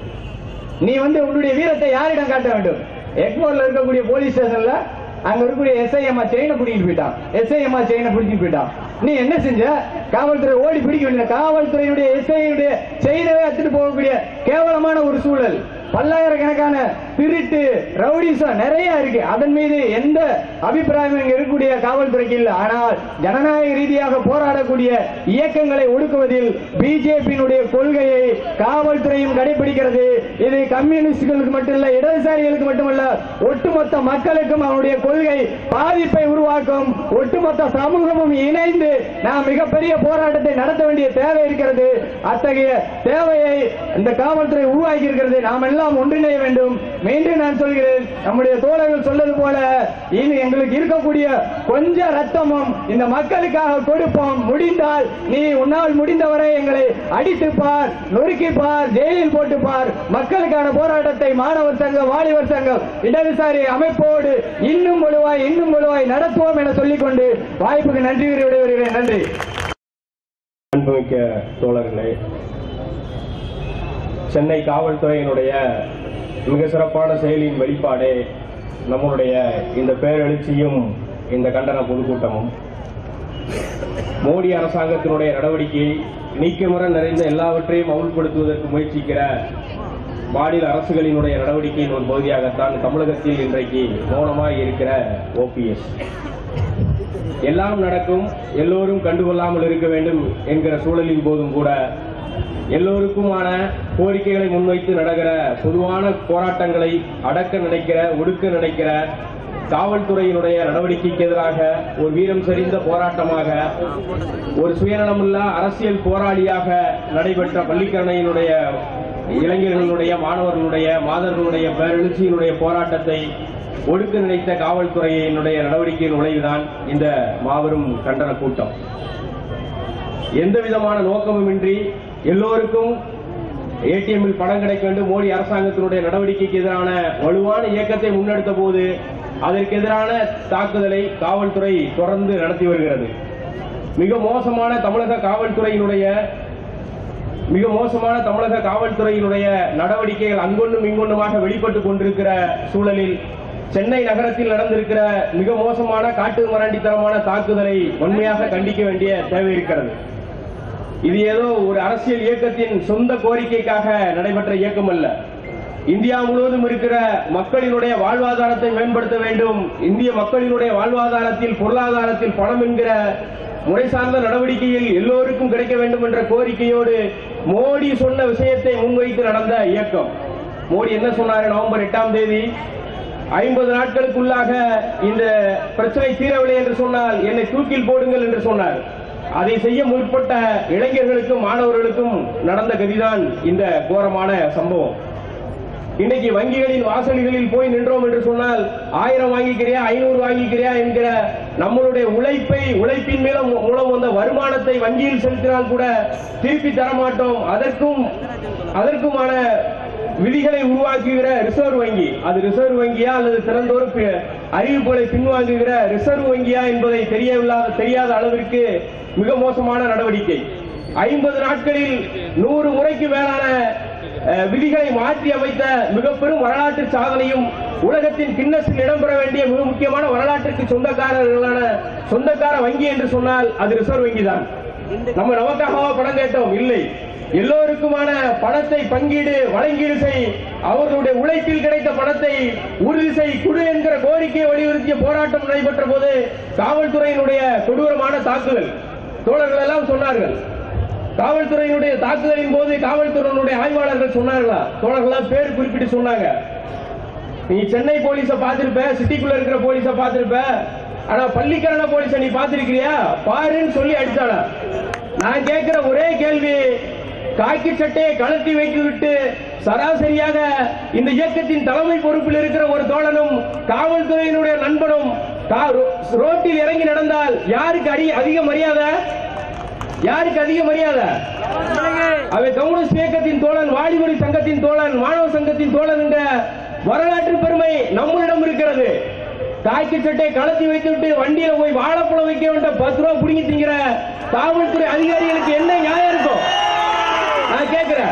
நீ வந்து உன்னுடைய வீரத்தை யாரிடம் காட்ட வேண்டும் எக்மோர்ல இருக்கக்கூடிய போலீஸ் ஸ்டேஷன்ல அங்க இருக்கக்கூடிய எஸ்ஐ அம்மா செயினை பிடிக்கிட்டு போயிட்டான் எஸ்ஐ அம்மா செயினை பிடிச்சிட்டு போயிட்டான் நீ என்ன செஞ்ச காவல்துறை ஓடி பிடிக்க வேண்டிய காவல்துறையுடைய எஸ்ஐ செயினவே எடுத்துட்டு போகக்கூடிய கேவலமான ஒரு சூழல் பல்லாயிரக்கணக்கான திருட்டு ரவுடிசம் நிறைய இருக்கு அதன் மீது எந்த அபிப்பிராயமும் இங்க இருக்கக்கூடிய காவல்துறைக்கு இல்லை ஆனால் ஜனநாயக ரீதியாக போராடக்கூடிய இயக்கங்களை ஒடுக்குவதில் பிஜேபியினுடைய கொள்கையை காவல்துறையும் கடைபிடிக்கிறது இது கம்யூனிஸ்டுகளுக்கு மட்டுமல்ல இடதுசாரிகளுக்கு மட்டுமல்ல ஒட்டுமொத்த மக்களுக்கும் அவனுடைய கொள்கை பாதிப்பை உருவாக்கும் ஒட்டுமொத்த சமூகமும் இணைந்து நாம் மிகப்பெரிய போராட்டத்தை நடத்த வேண்டிய தேவை இருக்கிறது அத்தகைய தேவையை இந்த காவல்துறை உருவாக்கி இருக்கிறது நாம் எல்லாம் ஒன்றிணைய வேண்டும் மீண்டும் நான் சொல்கிறேன் நம்முடைய தோழர்கள் சொல்வது போல இனி எங்களுக்கு இருக்கக்கூடிய கொஞ்ச ரத்தமும் இந்த மக்களுக்காக கொடுப்போம் முடிந்தால் நீ உன்னால் முடிந்தவரை எங்களை அடித்து பார் நொறுக்கி பார் ஜெயிலில் போட்டு பார் மக்களுக்கான போராட்டத்தை மாணவர் சங்கம் வாலிபர் சங்கம் இடதுசாரி அமைப்போடு இன்னும் வலுவாய் இன்னும் வலுவாய் நடத்துவோம் என சொல்லிக்கொண்டு வாய்ப்புக்கு நன்றி கூறி விடைபெறுகிறேன் நன்றி அன்புமிக்க தோழர்களே சென்னை காவல்துறையினுடைய மிக சிறப்பான செயலின் வெளிப்பாடே நம்மளுடைய இந்த பேரெழுச்சியும் இந்த கண்டன பொதுக்கூட்டமும் மோடி அரசாங்கத்தினுடைய நடவடிக்கையை நீக்கமுறை நிறைந்த எல்லாவற்றையும் அமுல்படுத்துவதற்கு முயற்சிக்கிற மாநில அரசுகளினுடைய நடவடிக்கையின் ஒரு பகுதியாகத்தான் தமிழகத்தில் இன்றைக்கு மௌனமாய் இருக்கிற ஓபிஎஸ் எல்லாம் நடக்கும் எல்லோரும் கண்டுகொள்ளாமல் இருக்க வேண்டும் என்கிற சூழலின் போதும் கூட எல்லோருக்குமான கோரிக்கைகளை முன்வைத்து நடக்கிற பொதுவான போராட்டங்களை அடக்க நினைக்கிற ஒடுக்க நினைக்கிற காவல்துறையினுடைய நடவடிக்கைக்கு எதிராக ஒரு வீரம் செறிந்த போராட்டமாக ஒரு சுயநலமில்லா அரசியல் போராளியாக நடைபெற்ற பள்ளிக்கரணையினுடைய இளைஞர்களுடைய மாணவர்களுடைய மாதர்களுடைய பேரெழுச்சியினுடைய போராட்டத்தை ஒடுக்க நினைத்த காவல்துறையினுடைய நடவடிக்கையின் விளைவுதான் இந்த மாபெரும் கண்டன கூட்டம் எந்த விதமான நோக்கமுமின்றி எல்லோருக்கும் ஏடிஎம்மில் பணம் கிடைக்க வேண்டும் மோடி அரசாங்கத்தினுடைய நடவடிக்கைக்கு எதிரான வலுவான இயக்கத்தை முன்னெடுத்த போது அதற்கு எதிரான தாக்குதலை காவல்துறை தொடர்ந்து நடத்தி வருகிறது மிக மோசமான தமிழக காவல்துறையினுடைய மிக மோசமான தமிழக காவல்துறையினுடைய நடவடிக்கைகள் அங்கொன்றும் இங்கொன்றுமாக வெளிப்பட்டுக் கொண்டிருக்கிற சூழலில் சென்னை நகரத்தில் நடந்திருக்கிற மிக மோசமான காட்டு மராண்டித்தனமான தாக்குதலை வன்மையாக கண்டிக்க வேண்டிய தேவை இருக்கிறது இது ஏதோ ஒரு அரசியல் இயக்கத்தின் சொந்த கோரிக்கைக்காக நடைபெற்ற இயக்கம் அல்ல இந்தியா முழுவதும் இருக்கிற மக்களினுடைய வாழ்வாதாரத்தை மேம்படுத்த வேண்டும் இந்திய மக்களினுடைய வாழ்வாதாரத்தில் பொருளாதாரத்தில் பணம் என்கிற முறை சார்ந்த நடவடிக்கையில் எல்லோருக்கும் கிடைக்க வேண்டும் என்ற கோரிக்கையோடு மோடி சொன்ன விஷயத்தை முன்வைத்து நடந்த இயக்கம் மோடி என்ன சொன்னாரு நவம்பர் எட்டாம் தேதி ஐம்பது நாட்களுக்குள்ளாக இந்த பிரச்சனை தீரவில்லை என்று சொன்னால் என்னை தூக்கில் போடுங்கள் என்று சொன்னார் அதை செய்ய முற்பட்ட இளைஞர்களுக்கும் மாணவர்களுக்கும் நடந்த கதிதான் இந்த கோரமான சம்பவம் இன்னைக்கு வங்கிகளின் வாசல்களில் போய் நின்றோம் என்று சொன்னால் ஆயிரம் வாங்கிக்கிறியா ஐநூறு வாங்கிக்கிறியா என்கிற நம்மளுடைய உழைப்பை உழைப்பின் மூலம் மூலம் வந்த வருமானத்தை வங்கியில் செலுத்தினால் கூட திருப்பி தர மாட்டோம் அதற்கும் அதற்குமான விதிகளை உருவாக்குகிற ரிசர்வ் வங்கி அது ரிசர்வ் வங்கியா அல்லது திறந்தோர் பி- அறிவிப்புகளை பின்வாங்குகிற ரிசர்வ் வங்கியா என்பதை தெரியவில்லாத தெரியாத அளவிற்கு மிக மோசமான நடவடிக்கை ஐம்பது நாட்களில் நூறு முறைக்கு மேலான அஹ், விதிகளை மாற்றி அமைத்த மிக பெரும் வரலாற்று சாதனையும் உலகத்தின் கின்னஸில் இடம்பெற வேண்டிய மிக முக்கியமான வரலாற்றுக்கு சொந்தக்காரர்களான சொந்தக்கார வங்கி என்று சொன்னால் அது ரிசர்வ் வங்கி தான் நம்ம நமக்காகவா பணம் கேட்டோம் இல்லை எல்லோருக்குமான பணத்தை பங்கீடு வழங்கீடு செய் அவர்களுடைய உழைப்பில் கிடைத்த பணத்தை உறுதி செய் குடு என்கிற கோரிக்கையை வலியுறுத்திய போராட்டம் நடைபெற்ற போது காவல்துறையினுடைய கொடூரமான தாக்குதல் தோழர்கள் எல்லாம் சொன்னார்கள் காவல்துறையினுடைய தாக்குதலின் போது காவல்துறையினுடைய ஆய்வாளர்கள் சொன்னார்களா தோழர்கள் பேர் குறிப்பிட்டு சொன்னாங்க நீ சென்னை போலீஸ பாத்திருப்ப சிட்டிக்குள்ள இருக்கிற போலீஸ பாத்திருப்ப ஆனா பள்ளிக்கரண போலீஸ நீ பாத்திருக்கிறியா பாருன்னு சொல்லி அடிச்சானா நான் கேட்கிற ஒரே கேள்வி காக்கி சட்டையை கலட்டி வைத்து விட்டு சராசரியாக இந்த இயக்கத்தின் தலைமை பொறுப்பில் இருக்கிற ஒரு தோழனும் காவல்துறையினுடைய நண்பனும் கா- ரோ- ரோட்டில் இறங்கி நடந்தால் யாருக்கு அடி அதிக மரியாதை யாருக்கு அதிக மரியாதை அவன் கம்யூனிஸ்ட் இயக்கத்தின் தோழன் வாலிபடி சங்கத்தின் தோழன் மாணவ சங்கத்தின் தோழன் என்ற வரலாற்று பெருமை நம்மளிடம் இருக்கிறது காய்க்கு சட்டை கலத்தி வைத்துவிட்டு வண்டியில போய் வாழைப்பழம் வைக்க வேண்டாம் பத்து ரூபா புடிங்கி திங்கிற காவல்துறை அதிகாரிகளுக்கு என்ன நியாயம் இருக்கும் நான் கேட்கிறேன்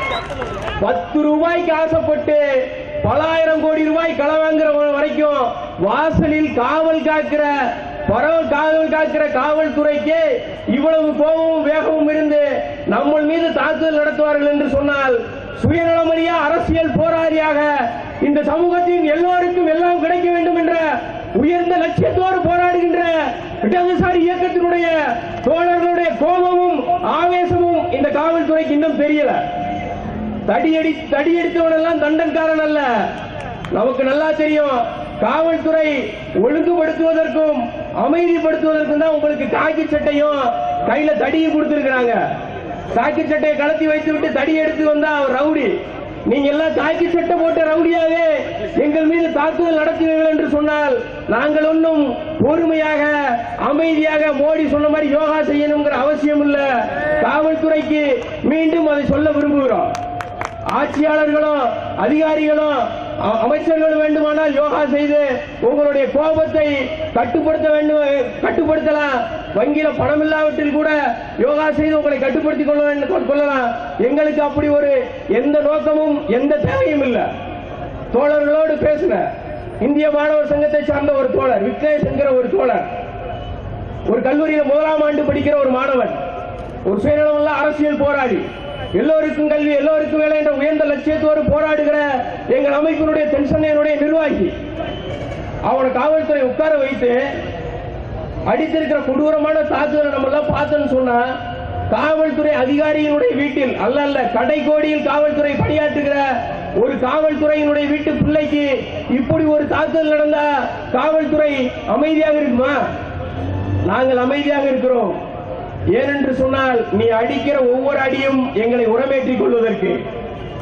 பத்து ரூபாய்க்கு ஆசைப்பட்டு பலாயிரம் கோடி ரூபாய் களை வாங்குற வரைக்கும் வாசலில் காவல் காக்கிற பரவல் காவல் காக்கிற காவல்துறைக்கு இவ்வளவு கோபமும் வேகமும் இருந்து நம்ம மீது தாக்குதல் நடத்துவார்கள் என்று சொன்னால் சுயநலமறியா அரசியல் போராளியாக இந்த சமூகத்தின் எல்லோருக்கும் எல்லாம் கிடைக்க வேண்டும் என்ற உயர்ந்த லட்சியத்தோடு போராடுகின்ற இடதுசாரி இயக்கத்தினுடைய தோழர்களுடைய கோபமும் ஆவேசமும் இந்த காவல்துறைக்கு இன்னும் தெரியல தடியடி தடியடித்தவன் எல்லாம் தண்டன்காரன் அல்ல நமக்கு நல்லா தெரியும் காவல்துறை ஒழுங்குபடுத்துவதற்கும் அமைதிப்படுத்துவதற்கும் தான் உங்களுக்கு காக்கி சட்டையும் கையில தடியும் கொடுத்திருக்கிறாங்க காக்கி சட்டையை கலத்தி வைத்து விட்டு தடி எடுத்து வந்தா அவர் ரவுடி நீங்க எல்லாம் காக்கி சட்டை போட்ட ரவுடியாவே எங்கள் மீது தாக்குதல் நடத்துவீர்கள் என்று சொன்னால் நாங்கள் ஒன்றும் பொறுமையாக அமைதியாக மோடி சொன்ன மாதிரி யோகா செய்யணுங்கிற அவசியம் இல்ல காவல்துறைக்கு மீண்டும் அதை சொல்ல விரும்புகிறோம் ஆட்சியாளர்களும் அதிகாரிகளும் அ- அமைச்சர்களும் வேண்டுமானால் யோகா செய்து உங்களுடைய கோபத்தை கட்டுப்படுத்த வேண்டும் கட்டுப்படுத்தலாம் வங்கியில பணம் இல்லாவற்றில் கூட யோகா செய்து உங்களை கட்டுப்படுத்திக் கொள்ள வேண்டும் கொள்ளலாம் எங்களுக்கு அப்படி ஒரு எந்த நோக்கமும் எந்த தேவையும் இல்லை தோழர்களோடு பேசின இந்திய மாணவர் சங்கத்தை சார்ந்த ஒரு தோழர் விக்னேஷ் என்கிற ஒரு தோழர் ஒரு கல்லூரியில முதலாம் ஆண்டு படிக்கிற ஒரு மாணவன் ஒரு சுயநலமுள்ள அரசியல் போராடி எல்லோருக்கும் கல்வி எல்லோருக்கும் வேலை என்ற உயர்ந்த லட்சியத்தோடு போராடுகிற எங்கள் அமைப்பினுடைய தென்சென்னையினுடைய நிர்வாகி அவனை காவல்துறை உட்கார வைத்து அடித்திருக்கிற கொடூரமான தாக்குதலை நம்ம எல்லாம் பார்த்தோம்னு சொன்னா காவல்துறை அதிகாரியினுடைய வீட்டில் அல்ல அல்ல கடைக்கோடியில் காவல்துறை பணியாற்றுகிற ஒரு காவல்துறையினுடைய வீட்டு பிள்ளைக்கு இப்படி ஒரு தாக்குதல் நடந்தா காவல்துறை அமைதியாக இருக்குமா நாங்கள் அமைதியாக இருக்கிறோம் ஏனென்று சொன்னால் நீ அடிக்கிற ஒவ்வொரு அடியும் எங்களை உரமேற்றிக் கொள்வதற்கு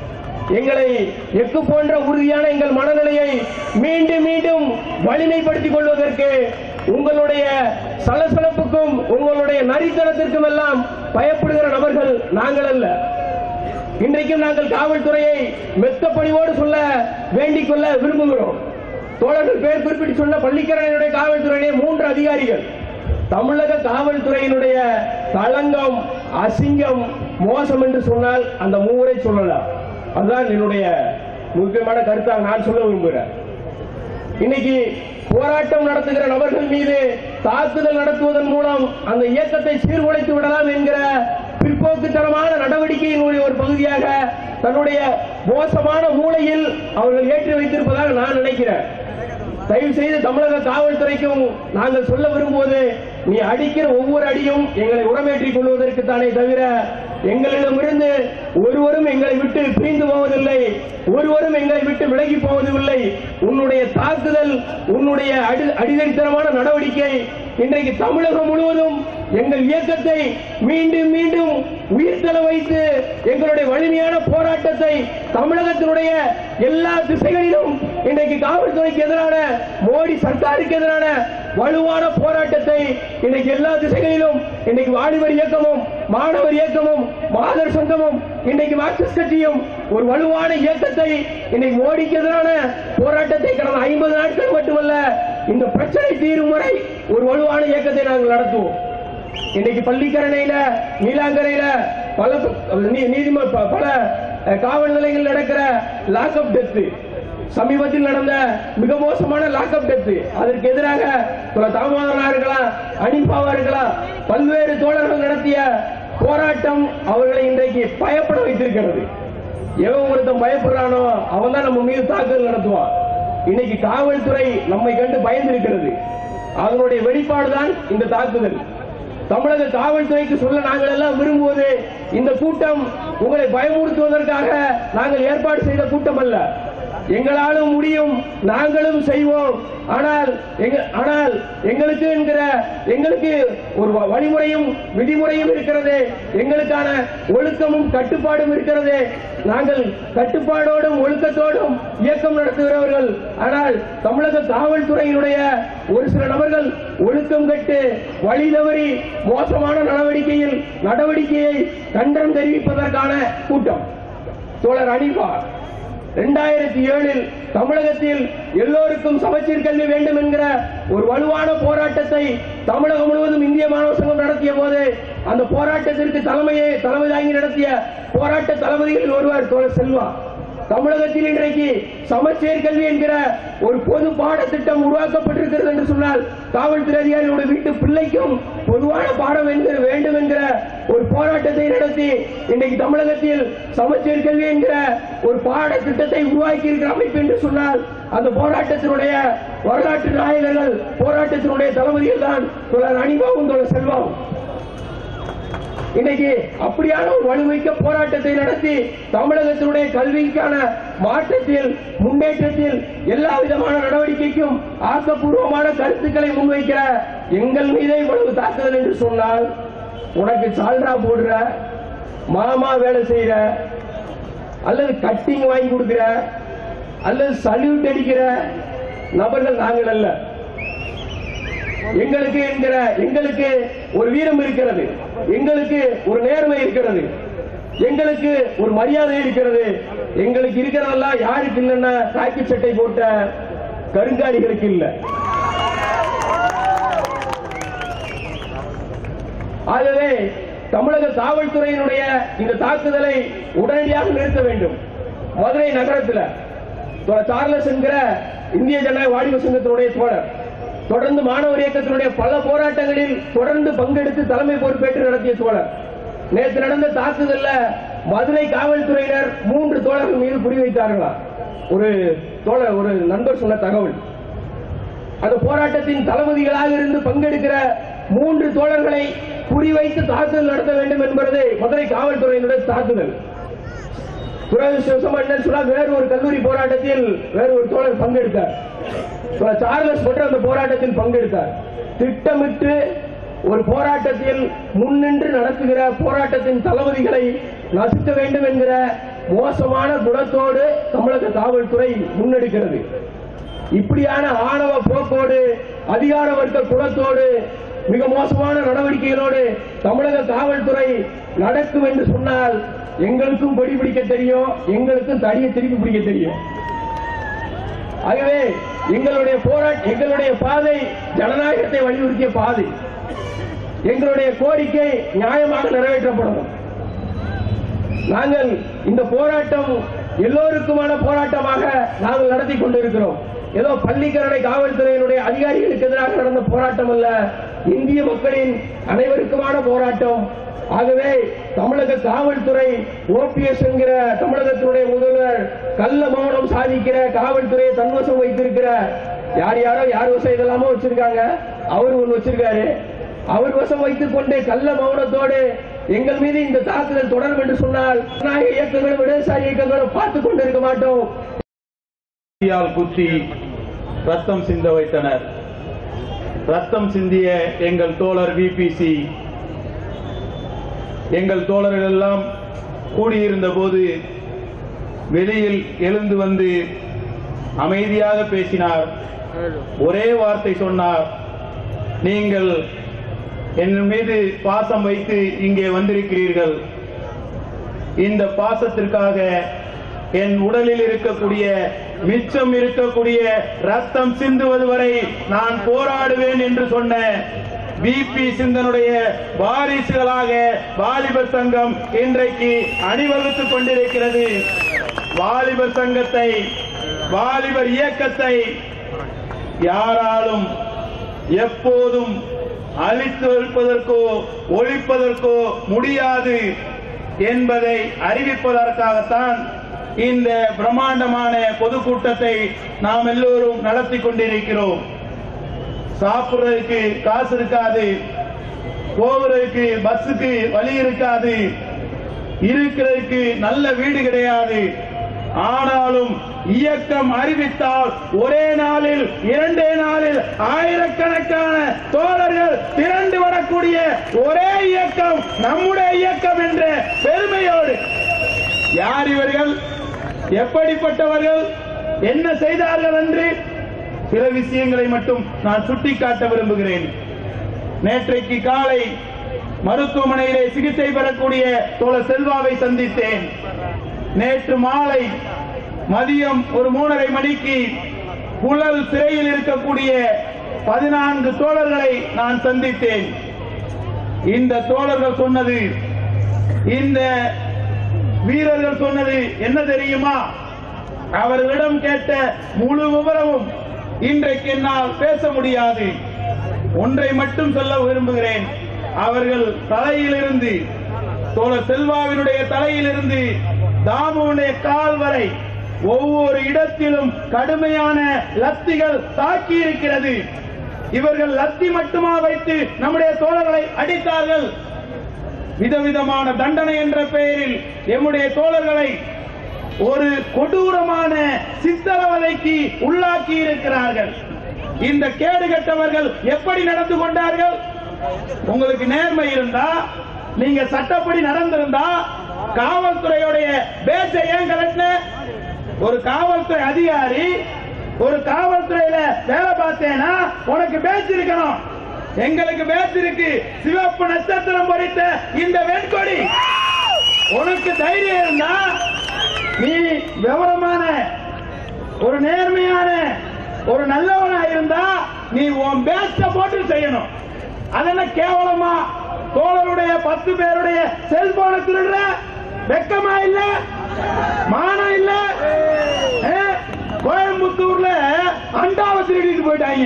எங்களை எக்கு போன்ற உறுதியான எங்கள் மனநிலையை மீண்டும் மீண்டும் வலிமைப்படுத்திக் கொள்வதற்கு உங்களுடைய சலசலப்புக்கும் உங்களுடைய நரித்தனத்திற்கும் எல்லாம் பயப்படுகிற நபர்கள் நாங்கள் அல்ல இன்றைக்கும் நாங்கள் காவல்துறையை மெத்த பணிவோடு சொல்ல வேண்டிக் கொள்ள விரும்புகிறோம் தோழர்கள் பேர் குறிப்பிட்டு சொன்ன பள்ளிக்கரணையுடைய காவல்துறையிலே மூன்று அதிகாரிகள் தமிழக காவல்துறையினுடைய களங்கம் அசிங்கம் மோசம் என்று சொன்னால் அந்த மூவரை சொல்லலாம் அதுதான் என்னுடைய முக்கியமான கருத்தாக நான் சொல்ல விரும்புகிறேன் இன்னைக்கு போராட்டம் நடத்துகிற நபர்கள் மீது தாக்குதல் நடத்துவதன் மூலம் அந்த இயக்கத்தை சீர்குலைத்து விடலாம் என்கிற பிற்போக்குத்தனமான நடவடிக்கையினுடைய ஒரு பகுதியாக தன்னுடைய மோசமான மூளையில் அவர்கள் ஏற்றி வைத்திருப்பதாக நான் நினைக்கிறேன் தயவு செய்து தமிழக காவல்துறைக்கும் நாங்கள் சொல்ல விரும்புவது நீ அடிக்கிற ஒவ்வொரு அடியும் எங்களை உரமேற்றிக் கொள்வதற்கு தானே தவிர எங்களிடமிருந்து ஒருவரும் எங்களை விட்டு பிரிந்து போவதில்லை ஒருவரும் எங்களை விட்டு விலகி போவதில்லை உன்னுடைய தாக்குதல் உன்னுடைய அடி அடிதடித்தனமான நடவடிக்கை இன்றைக்கு தமிழகம் முழுவதும் எங்கள் இயக்கத்தை மீண்டும் மீண்டும் உயிர்த்தள வைத்து எங்களுடைய வலிமையான போராட்டத்தை தமிழகத்தினுடைய எல்லா திசைகளிலும் இன்றைக்கு காவல்துறைக்கு எதிரான மோடி சர்க்காருக்கு எதிரான வலுவான போராட்டத்தை இன்னைக்கு எல்லா திசைகளிலும் இன்னைக்கு வாலிபர் இயக்கமும் மாணவர் இயக்கமும் மாதர் சங்கமும் இன்னைக்கு மார்க்சிஸ்ட் கட்சியும் ஒரு வலுவான இயக்கத்தை இன்னைக்கு மோடிக்கு எதிரான போராட்டத்தை கடந்த ஐம்பது நாட்கள் மட்டுமல்ல இந்த பிரச்சனை தீரும் வரை ஒரு வலுவான இயக்கத்தை நாங்கள் நடத்துவோம் இன்னைக்கு பள்ளிக்கரணையில நீலாங்கரையில பல நீ- நீதிம ப- பல அஹ், காவல் நிலையங்கள் நடக்கிற லாக்அப் டெத் சமீபத்தில் நடந்த மிக மோசமான லாக்அப் டெத் அதற்கு எதிராக பல தாமோதரனா இருக்கலாம் அனிபாவா இருக்கலாம் பல்வேறு தோழர்கள் நடத்திய போராட்டம் அவர்களை இன்றைக்கு பயப்பட வைத்திருக்கிறது எவன் ஒருத்தன் பயப்படுறானோ அவன் தான் நம்ம மீது தாக்குதல் நடத்துவான் இன்னைக்கு காவல்துறை நம்மை கண்டு பயந்திருக்கிறது அதனுடைய வெளிப்பாடுதான் இந்த தாக்குதல் தமிழக காவல்துறைக்கு சொல்ல நாங்கள் எல்லாம் விரும்புவது இந்த கூட்டம் உங்களை பயமுறுத்துவதற்காக நாங்கள் ஏற்பாடு செய்த கூட்டம் அல்ல எங்களாலும் முடியும் நாங்களும் செய்வோம் ஆனால் எங்க- ஆனால் எங்களுக்கு என்கிற எங்களுக்கு ஒரு வ- வழிமுறையும் விதிமுறையும் இருக்கிறது எங்களுக்கான ஒழுக்கமும் கட்டுப்பாடும் இருக்கிறது நாங்கள் கட்டுப்பாடோடும் ஒழுக்கத்தோடும் இயக்கம் நடத்துகிறவர்கள் ஆனால் தமிழக காவல்துறையினுடைய ஒரு சில நபர்கள் ஒழுக்கம் கட்டு வழி தவறி மோசமான நடவடிக்கையில் நடவடிக்கையை கண்டனம் தெரிவிப்பதற்கான கூட்டம் தோழர் அனிபா இரண்டாயிரத்தி ஏழில் தமிழகத்தில் எல்லோருக்கும் சமச்சீர் கல்வி வேண்டும் என்கிற ஒரு வலுவான போராட்டத்தை தமிழகம் முழுவதும் இந்திய மாணவர் சங்கம் நடத்திய போது அந்த போராட்டத்திற்கு தலைமையை தலைமை தாங்கி நடத்திய போராட்ட தளபதிகளில் ஒருவர் தோழர் செல்வா தமிழகத்தில் இன்றைக்கு சமச்சீர் கல்வி என்கிற ஒரு பொது பாடத்திட்டம் உருவாக்கப்பட்டிருக்கிறது என்று சொன்னால் காவல்துறை அதிகாரிகளுடைய வீட்டு பிள்ளைக்கும் பொதுவான பாடம் என்கிற வேண்டும் என்கிற ஒரு போராட்டத்தை நடத்தி இன்றைக்கு தமிழகத்தில் சமச்சீர் கல்வி என்கிற ஒரு பாடத்திட்டத்தை உருவாக்கி இருக்கிற அமைப்பு என்று சொன்னால் அந்த போராட்டத்தினுடைய வரலாற்று நாயகர்கள் போராட்டத்தினுடைய தளபதிகள் தான் தோழர் அனிபாவும் தோழர் செல்வாவும் இன்னைக்கு அப்படியான ஒரு வலுமிக்க போராட்டத்தை நடத்தி தமிழகத்தினுடைய கல்விக்கான மாற்றத்தில் முன்னேற்றத்தில் எல்லா விதமான நடவடிக்கைக்கும் ஆக்கப்பூர்வமான கருத்துக்களை முன்வைக்கிற எங்கள் மீதே இவ்வளவு தாக்குதல் என்று சொன்னால் உனக்கு சால்ரா போடுற மாமா வேலை செய்யற அல்லது கட்டிங் வாங்கி கொடுக்கிற அல்லது சல்யூட் அடிக்கிற நபர்கள் நாங்கள் அல்ல எங்களுக்கு என்கிற எங்களுக்கு ஒரு வீரம் இருக்கிறது எங்களுக்கு ஒரு நேர்மை இருக்கிறது எங்களுக்கு ஒரு மரியாதை இருக்கிறது எங்களுக்கு இருக்கிறதெல்லாம் யாருக்கு இல்லைன்னா காக்கி சட்டை போட்ட கருங்காலிகளுக்கு இல்ல ஆகவே தமிழக காவல்துறையினுடைய இந்த தாக்குதலை உடனடியாக நிறுத்த வேண்டும் மதுரை நகரத்தில் தோழர் சார்லஸ் என்கிற இந்திய ஜனநாயக வாலிப சங்கத்தினுடைய தோழர் தொடர்ந்து மாணவர் இயக்கத்தினுடைய பல போராட்டங்களில் தொடர்ந்து பங்கெடுத்து தலைமை பொறுப்பேற்று நடத்திய தோழர் நேற்று நடந்த தாக்குதல்ல மதுரை காவல்துறையினர் மூன்று தோழர்கள் மீது குறிவைத்தார்களா ஒரு தோழர் ஒரு நண்பர் சொன்ன தகவல் அந்த போராட்டத்தின் தளபதிகளாக இருந்து பங்கெடுக்கிற மூன்று தோழர்களை குறிவைத்து தாக்குதல் நடத்த வேண்டும் என்பது மதுரை காவல்துறையினுடைய தாக்குதல் துரதிருஷ்டவசமா என்னன்னு சொன்னா வேறு ஒரு கல்லூரி போராட்டத்தில் வேறு ஒரு தோழர் பங்கெடுத்தார் தோழர் சார்லஸ் மட்டும் அந்த போராட்டத்தில் பங்கெடுத்தார் திட்டமிட்டு ஒரு போராட்டத்தில் முன்னின்று நடத்துகிற போராட்டத்தின் தளபதிகளை நசுக்க வேண்டும் என்கிற மோசமான குணத்தோடு தமிழக காவல்துறை முன்னெடுக்கிறது இப்படியான ஆணவ போக்கோடு அதிகார வர்க்க குணத்தோடு மிக மோசமான நடவடிக்கைகளோடு தமிழக காவல்துறை நடக்கும் என்று சொன்னால் எங்களுக்கும் கொடி பிடிக்க தெரியும் எங்களுக்கும் தடியை திருப்பி பிடிக்க தெரியும் ஆகவே எங்களுடைய போராட்ட எங்களுடைய பாதை ஜனநாயகத்தை வலியுறுத்திய பாதை எங்களுடைய கோரிக்கை நியாயமாக நிறைவேற்றப்படணும் நாங்கள் இந்த போராட்டம் எல்லோருக்குமான போராட்டமாக நாங்கள் நடத்தி கொண்டிருக்கிறோம் ஏதோ பள்ளிக்கரணை காவல்துறையினுடைய அதிகாரிகளுக்கு எதிராக நடந்த போராட்டம் அல்ல இந்திய மக்களின் அனைவருக்குமான போராட்டம் ஆகவே தமிழக காவல்துறை ஓபிஎஸ் என்கிற தமிழகத்தினுடைய முதல்வர் கள்ள மௌனம் சாதிக்கிற காவல்துறையை தன்வசம் வைத்திருக்கிற யார் யாரோ யார் வசம் இதெல்லாமோ வச்சிருக்காங்க அவர் ஒன்று வச்சிருக்காரு அவர் வசம் வைத்துக் கொண்டு கள்ள மௌனத்தோடு எங்கள் மீது இந்த தாக்குதல் தொடரும் என்று சொன்னால் ஜனநாயக இயக்கங்களும் இடதுசாரி இயக்கங்களும் பார்த்துக் கொண்டிருக்க மாட்டோம் கத்தியால் குத்தி ரத்தம் சிந்த வைத்தனர் ரத்தம் சிந்திய எங்கள் தோழர் விபிசி எங்கள் தோழர்கள் எல்லாம் கூடியிருந்த போது வெளியில் எழுந்து வந்து அமைதியாக பேசினார் ஒரே வார்த்தை சொன்னார் நீங்கள் என் மீது பாசம் வைத்து இங்கே வந்திருக்கிறீர்கள் இந்த பாசத்திற்காக என் உடலில் இருக்கக்கூடிய மிச்சம் இருக்கக்கூடிய ரத்தம் சிந்துவது வரை நான் போராடுவேன் என்று சொன்ன பிபி சிந்தனுடைய வாரிசுகளாக வாலிபர் சங்கம் இன்றைக்கு அணிவகுத்துக் கொண்டிருக்கிறது வாலிபர் சங்கத்தை வாலிபர் இயக்கத்தை யாராலும் எப்போதும் அழித்து ஒழிப்பதற்கோ ஒழிப்பதற்கோ முடியாது என்பதை அறிவிப்பதற்காகத்தான் இந்த பிரம்மாண்டமான பொதுக்கூட்டத்தை நாம் எல்லோரும் நடத்தி கொண்டிருக்கிறோம் சாப்பிடுறதுக்கு காசு இருக்காது போகிறதுக்கு பஸ்ஸுக்கு வழி இருக்காது இருக்கிறதுக்கு நல்ல வீடு கிடையாது ஆனாலும் இயக்கம் அறிவித்தால் ஒரே நாளில் இரண்டே நாளில் ஆயிரக்கணக்கான தோழர்கள் திரண்டு வரக்கூடிய ஒரே இயக்கம் நம்முடைய இயக்கம் என்ற பெருமையோடு யார் இவர்கள் எப்படிப்பட்டவர்கள் என்ன செய்தார்கள் என்று சில விஷயங்களை மட்டும் நான் சுட்டிக்காட்ட விரும்புகிறேன் நேற்றைக்கு காலை மருத்துவமனையிலே சிகிச்சை பெறக்கூடிய தோழர் செல்வாவை சந்தித்தேன் நேற்று மாலை மதியம் ஒரு மூணரை மணிக்கு புழல் சிறையில் இருக்கக்கூடிய பதினான்கு தோழர்களை நான் சந்தித்தேன் இந்த தோழர்கள் சொன்னது இந்த வீரர்கள் சொன்னது என்ன தெரியுமா அவர்களிடம் கேட்ட முழு விவரமும் இன்றைக்கு என்னால் பேச முடியாது ஒன்றை மட்டும் சொல்ல விரும்புகிறேன் அவர்கள் தலையிலிருந்து தோழர் செல்வாவினுடைய தலையிலிருந்து தாமுடைய கால் வரை ஒவ்வொரு இடத்திலும் கடுமையான லத்திகள் தாக்கி இருக்கிறது இவர்கள் லத்தி மட்டுமா வைத்து நம்முடைய தோழர்களை அடித்தார்கள் விதவிதமான தண்டனை என்ற பெயரில் எம்முடைய தோழர்களை ஒரு கொடூரமான சித்திரவதைக்கு உள்ளாக்கி இருக்கிறார்கள் இந்த கேடு கெட்டவர்கள் எப்படி நடந்து கொண்டார்கள் உங்களுக்கு நேர்மை இருந்தா நீங்க சட்டப்படி நடந்திருந்தா காவல்துறையுடைய பேச்சை ஏன் கலட்டின ஒரு காவல்துறை அதிகாரி ஒரு காவல்துறையில வேலை பார்த்தேன்னா உனக்கு பேச்சு இருக்கணும் எங்களுக்கு பேச்சு இருக்கு சிவப்பு நட்சத்திரம் பொறித்த இந்த வெண்கொடி உனக்கு தைரியம் இருந்தா நீ விவரமான ஒரு நேர்மையான ஒரு நல்லவனா இருந்தா நீ உன் பேச்ச போட்டு செய்யணும் அதென்ன கேவலமா தோழருடைய பத்து பேருடைய செல்போனை திருடுற வெக்கமா இல்ல மானம் இல்ல ஏ, கோயம்புத்தூர்ல அண்டாவை திருடிட்டு போயிட்டாங்க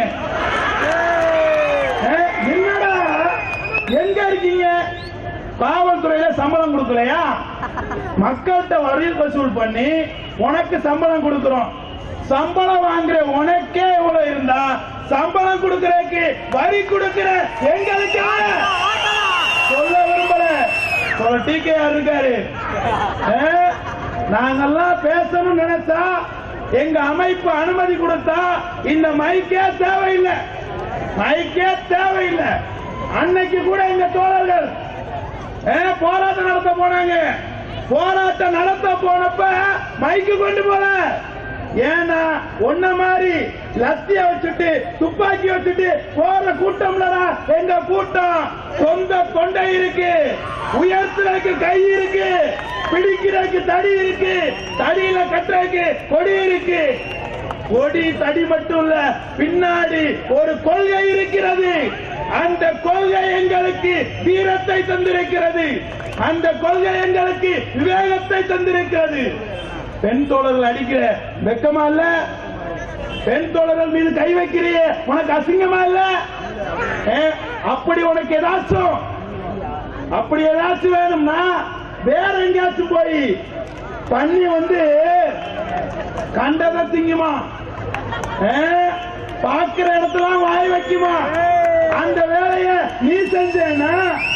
ஏ, என்னடா எங்க இருக்கீங்க காவல்துறையில சம்பளம் கொடுக்கலையா மக்கள்கிட்ட வரி வசூல் பண்ணி உனக்கு சம்பளம் கொடுக்கிறோம் சம்பளம் வாங்குற உனக்கே இவ்வளவு இருந்தா சம்பளம் கொடுக்கறதுக்கு வரி கொடுக்கிற எங்களுக்கு சொல்ல விரும்பல சொல்ல டிகேஆர் இருக்காரு ஏ, நாங்கெல்லாம் பேசணும்னு நினைச்சா எங்க அமைப்பு அனுமதி கொடுத்தா இந்த மைக்கே தேவையில்லை மைக்கே தேவையில்லை அன்னைக்கு கூட எங்க தோழர்கள் ஏ, போராட்டம் நடத்த போனாங்க போராட்டம் நடத்த போனப்ப மைக்கு கொண்டு போல ஏன்னா ஒன்ன மாதிரி லத்திய வச்சுட்டு துப்பாக்கி வச்சுட்டு போற கூட்டம்லடா எங்க கூட்டம் சொந்த கொண்டை இருக்கு உயர்த்துறதுக்கு கை இருக்கு பிடிக்கிறதுக்கு தடி இருக்கு தடியில கட்டுறதுக்கு கொடி இருக்கு கொடி தடி மட்டும் இல்ல பின்னாடி ஒரு கொள்கை இருக்கிறது அந்த கொள்கை எங்களுக்கு வீரத்தை தந்திருக்கிறது அந்த கொள்கை எங்களுக்கு விவேகத்தை தந்திருக்கிறது பெண் தோழர்கள் அடிக்கிற வெக்கமா இல்ல பெண் தோழர்கள் மீது கை வைக்கிறியே உனக்கு அசிங்கமா இல்ல ஏ, அப்படி உனக்கு ஏதாச்சும் அப்படி ஏதாச்சும் வேணும்னா வேற எங்கேயாச்சும் போய் பண்ணி வந்து கண்டதை திங்குமா ஏ, பாக்குற இடத்துல வாய் வைக்குமா அந்த வேலைய நீ செஞ்சேன்னா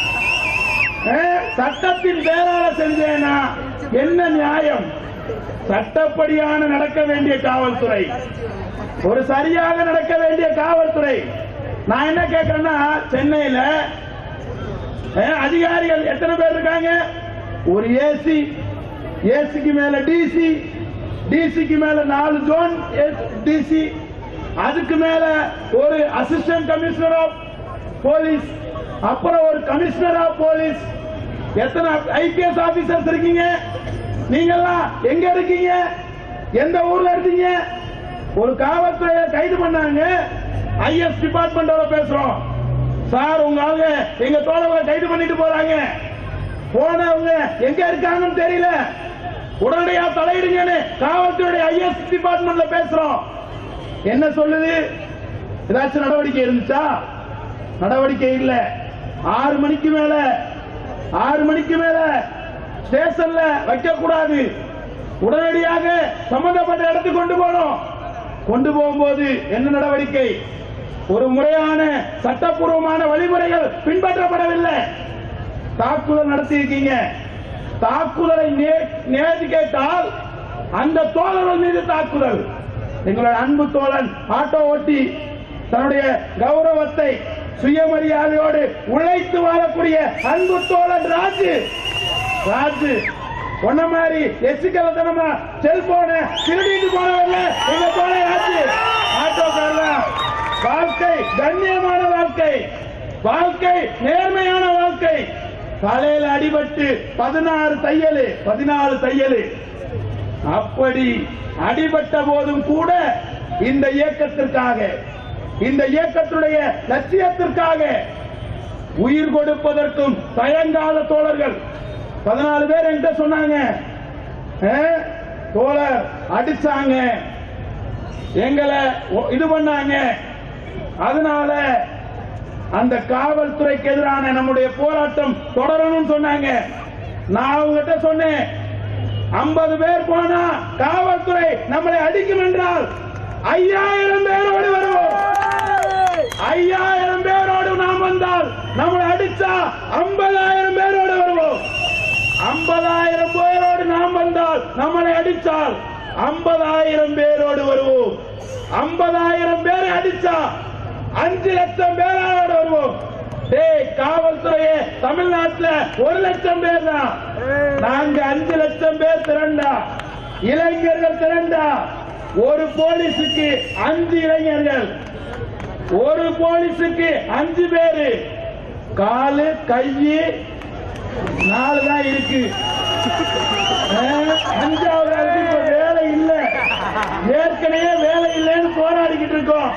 ஏ, சட்டத்தின் பேரால செஞ்சேனா என்ன நியாயம் சட்டப்படியான நடக்க வேண்டிய காவல்துறை ஒரு சரியாக நடக்க வேண்டிய காவல்துறை நான் என்ன கேட்கிறேன்னா சென்னையில ஏ, அதிகாரிகள் எத்தனை பேர் இருக்காங்க ஒரு ஏசி ஏசிக்கு மேல டிசி டிசிக்கு மேல நாலு ஜோன் டிசி அதுக்கு மேல ஒரு அசிஸ்டன்ட் கமிஷனர் ஆஃப் போலீஸ் அப்புறம் ஒரு கமிஷனர் ஆஃப் போலீஸ் எத்தனை ஐபிஎஸ் ஆபீசர்ஸ் இருக்கீங்க நீங்கெல்லாம் எங்க இருக்கீங்க எந்த ஊர்ல இருக்கீங்க ஒரு காவல்துறையை கைது பண்ணாங்க ஐஎஸ் டிபார்ட்மெண்டோட பேசுறோம் சார் உங்க ஆளுங்க எங்க தோழர்களை கைது பண்ணிட்டு போறாங்க போனவங்க எங்க இருக்காங்கன்னு தெரியல உடனடியா தலையிடுங்கன்னு காவல்துறை ஐஎஸ் டிபார்ட்மெண்ட்ல பேசுறோம் என்ன சொல்லுது ஏதாச்சும் நடவடிக்கை இருந்துச்சா நடவடிக்கை இல்ல ஆறு மணிக்கு மேல ஆறு மணிக்கு மேல ஸ்டேஷன்ல வைக்க கூடாது உடனடியாக சம்பந்தப்பட்ட இடத்துக்கு கொண்டு போகணும் கொண்டு போகும்போது என்ன நடவடிக்கை ஒரு முறையான சட்டப்பூர்வமான வழிமுறைகள் பின்பற்றப்படவில்லை தாக்குதல் நடத்தியிருக்கீங்க தாக்குதலை நே- நேர்ந்து கேட்டால் அந்த தோழர்கள் மீது தாக்குதல் எங்களுடைய அன்பு தோழன் ஆட்டோ ஓட்டி தன்னுடைய கௌரவத்தை சுயமரியாதையோடு உழைத்து வாழக்கூடிய அன்பு தோழன் ராஜு ராஜு ஒன்ன மாதிரி எச்சுக்கலத்தனமா செல்போன திருடிட்டு போனவர்ல எங்க போன ராஜு ஆட்டோக்காரன் வாழ்க்கை கண்ணியமான வாழ்க்கை வாழ்க்கை நேர்மையான வாழ்க்கை தலையில அடிபட்டு பதினாறு தையலு பதினாலு தையலு அப்படி அடிபட்ட போதும் கூட இந்த இயக்கத்திற்காக இந்த இயக்கத்துடைய லட்சியத்திற்காக உயிர் கொடுப்பதற்கும் தயங்காத தோழர்கள் பதினாலு பேர் என்கிட்ட சொன்னாங்க "ஆ, தோழர் அடிச்சாங்க எங்களை ஒ- இது பண்ணாங்க அதனால அந்த காவல்துறைக்கு எதிரான நம்முடைய போராட்டம் தொடரணும்னு சொன்னாங்க நான் அவங்ககிட்ட சொன்னேன் ஐம்பது பேர் போனா காவல்துறை நம்மளை அடிக்கும் என்றால் ஐயாயிரம் பேரோடு வருவோம் ஐயாயிரம் பேரோடு நாம் வந்தால் நம்மளை அடிச்சா ஐம்பதாயிரம் பேரோடு வருவோம் ஐம்பதாயிரம் பேரோடு நாம் வந்தால் நம்மளை அடித்தால் ஐம்பதாயிரம் பேரோடு வருவோம் ஐம்பதாயிரம் பேரை அடிச்சா அஞ்சு லட்சம் பேரோடு வருவோம் டேய் காவல்துறையே தமிழ்நாட்டுல ஒரு லட்சம் பேர் தான் நாங்க அஞ்சு லட்சம் பேர் திரண்டா இளைஞர்கள் திரண்டா ஒரு போலீஸுக்கு அஞ்சு இளைஞர்கள் ஒரு போலீஸுக்கு அஞ்சு பேரு காலு கையு நாலு தான் இருக்கு அஹ், அஞ்சாவது ஆளுக்கு இப்ப வேலை இல்ல ஏற்கனவே வேலை இல்லைன்னு போராடிக்கிட்டு இருக்கோம்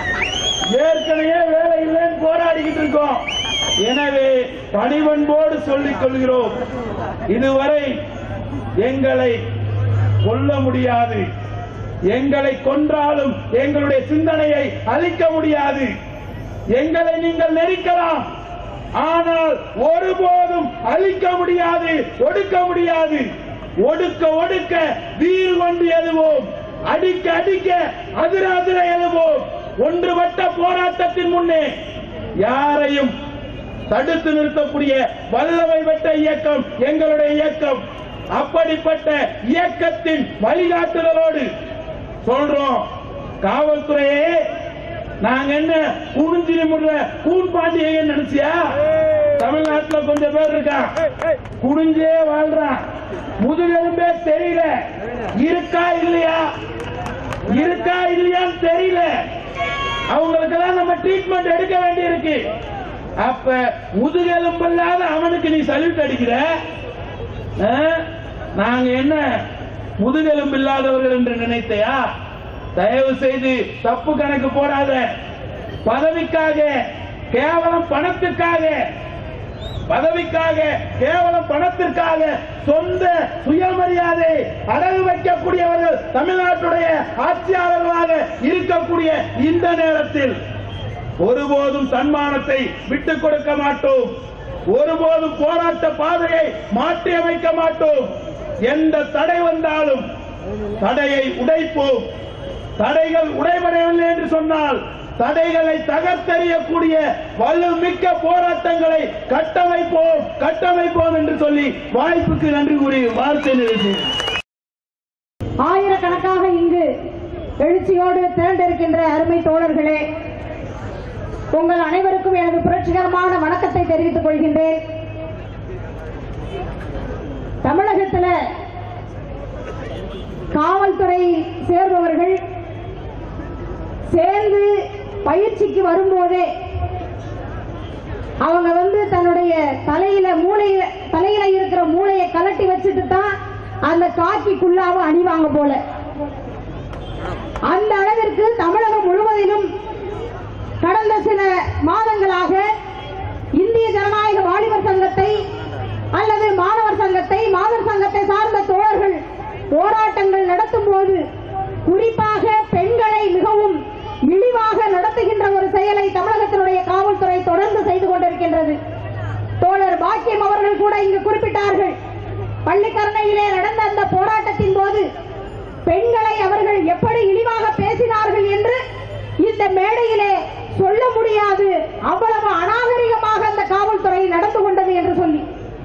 ஏற்கனவே வேலை இல்லைன்னு போராடிக்கிட்டு இருக்கோம் எனவே பணிவன்போடு சொல்லிக் கொள்கிறோம் இதுவரை எங்களை கொல்ல முடியாது எங்களை கொன்றாலும் எங்களுடைய சிந்தனையை அழிக்க முடியாது எங்களை நீங்கள் நெருக்கலாம் ஆனால் ஒருபோதும் அழிக்க முடியாது ஒடுக்க முடியாது ஒடுக்க ஒடுக்க வீர் கொண்டு எழுவோம் அடிக்க அடிக்க அதிர அதிர எழுவோம் ஒன்றுபட்ட போராட்டத்தின் முன்னே யாரையும் தடுத்து நிறுத்தக்கூடிய வல்லமை பெற்ற இயக்கம் எங்களுடைய இயக்கம் அப்படிப்பட்ட இயக்கத்தின் வழிகாட்டுதலோடு சொல்றோம் காவல்துறையே நாங்க என்ன குனிஞ்சிரி முடுற கூன் பாண்டியன் நினைச்சியா தமிழ்நாட்டுல கொஞ்சம் பேர் இருக்கான் குடிஞ்சே வாழ்றான் முதுகெலும்பே தெரியல இருக்கா இல்லையா இருக்கா இல்லையான்னு தெரியல அவங்களுக்கெல்லாம் நம்ம ட்ரீட்மெண்ட் எடுக்க வேண்டியிருக்கு அப்ப முதுகெலும்பில்லாத அவனுக்கு நீ சல்யூட் அடிக்கிற ஆ? நாங்க என்ன முதுகெலும்பு இல்லாதவர்கள் என்று நினைத்தையா தயவு செய்து தப்பு கணக்கு போடாத பதவிக்காக கேவலம் பணத்துக்காக பதவிக்காக கேவலம் பணத்திற்காக சொந்த சுயமரியாதை அடகு வைக்கக்கூடியவர்கள் தமிழ்நாட்டுடைய ஆட்சியாளர்களாக இருக்கக்கூடிய இந்த நேரத்தில் ஒருபோதும் தன்மானத்தை விட்டுக் கொடுக்க மாட்டோம் ஒருபோதும் போராட்ட பாதையை மாற்றி அமைக்க மாட்டோம் எந்த தடை வந்தாலும் தடையை உடைப்போம் தடைகள் உடைபடவில்லை என்று சொன்னால் தடைகளை தகர்த்தெறியக்கூடிய வலுமிக்க போராட்டங்களை கட்டமைப்போம் கட்டமைப்போம் என்று சொல்லி வாய்ப்புக்கு நன்றி கூறி வார்த்தை நிறைவேற்றேன் ஆயிரக்கணக்காக இங்கு எழுச்சியோடு திரண்டிருக்கின்ற அருமை தோழர்களே உங்கள் அனைவருக்கும் எனது புரட்சிகரமான வணக்கத்தை தெரிவித்துக் கொள்கின்றேன் தமிழகத்தில் காவல்துறை சேர்பவர்கள் சேர்ந்து பயிற்சிக்கு வரும்போதே அவங்க வந்து தன்னுடைய தலையில மூளையில தலையில இருக்கிற மூளையை கலட்டி வச்சுட்டு தான் அந்த காக்கிக்குள்ளாவ அணிவாங்க போல அந்த அளவிற்கு தமிழகம் முழுவதிலும் கடந்த சில மாதங்களாக இந்திய ஜனநாயக வாலிபர் சங்கத்தை அல்லது மாணவர் சங்கத்தை மாதர் சங்கத்தை சார்ந்த தோழர்கள் போராட்டங்கள் நடத்தும் போது குறிப்பாக பெண்களை மிகவும் இழிவாக நடத்துகின்ற ஒரு செயலை தமிழகத்தினுடைய காவல்துறை தொடர்ந்து செய்து கொண்டிருக்கின்றது தோழர் பாக்கியம் அவர்கள் கூட இங்கு குறிப்பிட்டார்கள் பள்ளிக்கரணையிலே நடந்த அந்த போராட்டத்தின் போது பெண்களை அவர்கள் எப்படி இழிவாக பேசினார்கள் என்று இந்த மேடையிலே சொல்ல முடியாது அவ்வளவு அநாகரிகமாக அந்த காவல்துறை நடந்து கொண்டது என்று சொல்லி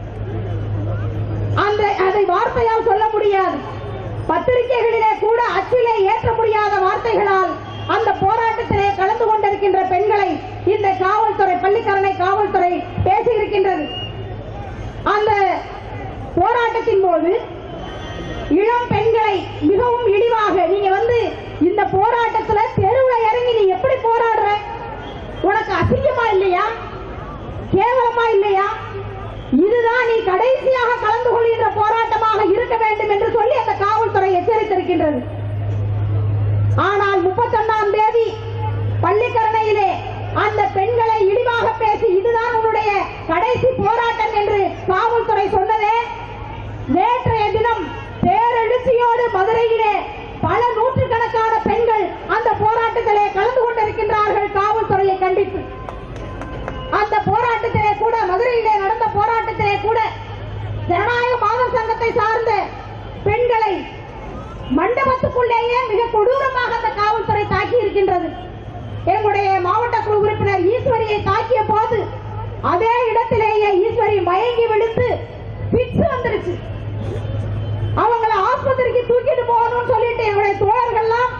அந்த அதை வார்த்தையால் சொல்ல முடியாது பத்திரிகைகளிலே கூட அச்சிலே ஏற்ற முடியாத வார்த்தைகளால் அந்த போராட்டத்திலே கலந்து கொண்டிருக்கின்ற பெண்களை இந்த காவல்துறை பள்ளிக்கரணை காவல்துறை பேசியிருக்கின்றது அந்த போராட்டத்தின் போது இளம் பெண்களை மிகவும் இழிவாக நீங்க வந்து இந்த போராட்டத்துல தெருவுல இறங்கி நீ எப்படி போராடுற உனக்கு அசிங்கமா இல்லையா கேவலமா இல்லையா இதுதான் நீ கடைசியாக கலந்து கொள்கின்ற போராட்டமாக இருக்க வேண்டும் என்று சொல்லி அந்த காவல்துறை எச்சரித்திருக்கின்றது ஆனால் முப்பத்தொன்னாம் தேதி பள்ளிக்கரணையிலே அந்த பெண்களை இழிவாக பேசி இதுதான் உன்னுடைய கடைசி போராட்டம் என்று காவல்துறை சொன்னதே நேற்றைய தினம் பேரெழுச்சியோடு மதுரையிலே பல நூற்றுக்கணக்கான பெண்கள் அந்த போராட்டத்திலே கலந்து கொண்டிருக்கின்றார்கள் காவல்துறையை கண்டித்து அந்த போராட்டத்திலே கூட மதுரையிலே நடந்த போராட்டத்திலே கூட ஜனநாயக மாதர் சங்கத்தை சார்ந்த பெண்களை மண்டபத்துக்குள்ளேயே மிக கொடூரமாக அந்த காவல்துறை தாக்கி இருக்கின்றது எங்களுடைய மாவட்ட குழு உறுப்பினர் ஈஸ்வரியை தாக்கிய போது அதே இடத்திலேயே ஈஸ்வரி மயங்கி விழுந்து பிச்சு வந்துருச்சு அவங்கள ஆஸ்பத்திரிக்கு தூக்கிட்டு போகணும்னு சொல்லிட்டு எங்களுடைய தோழர்கள்லாம்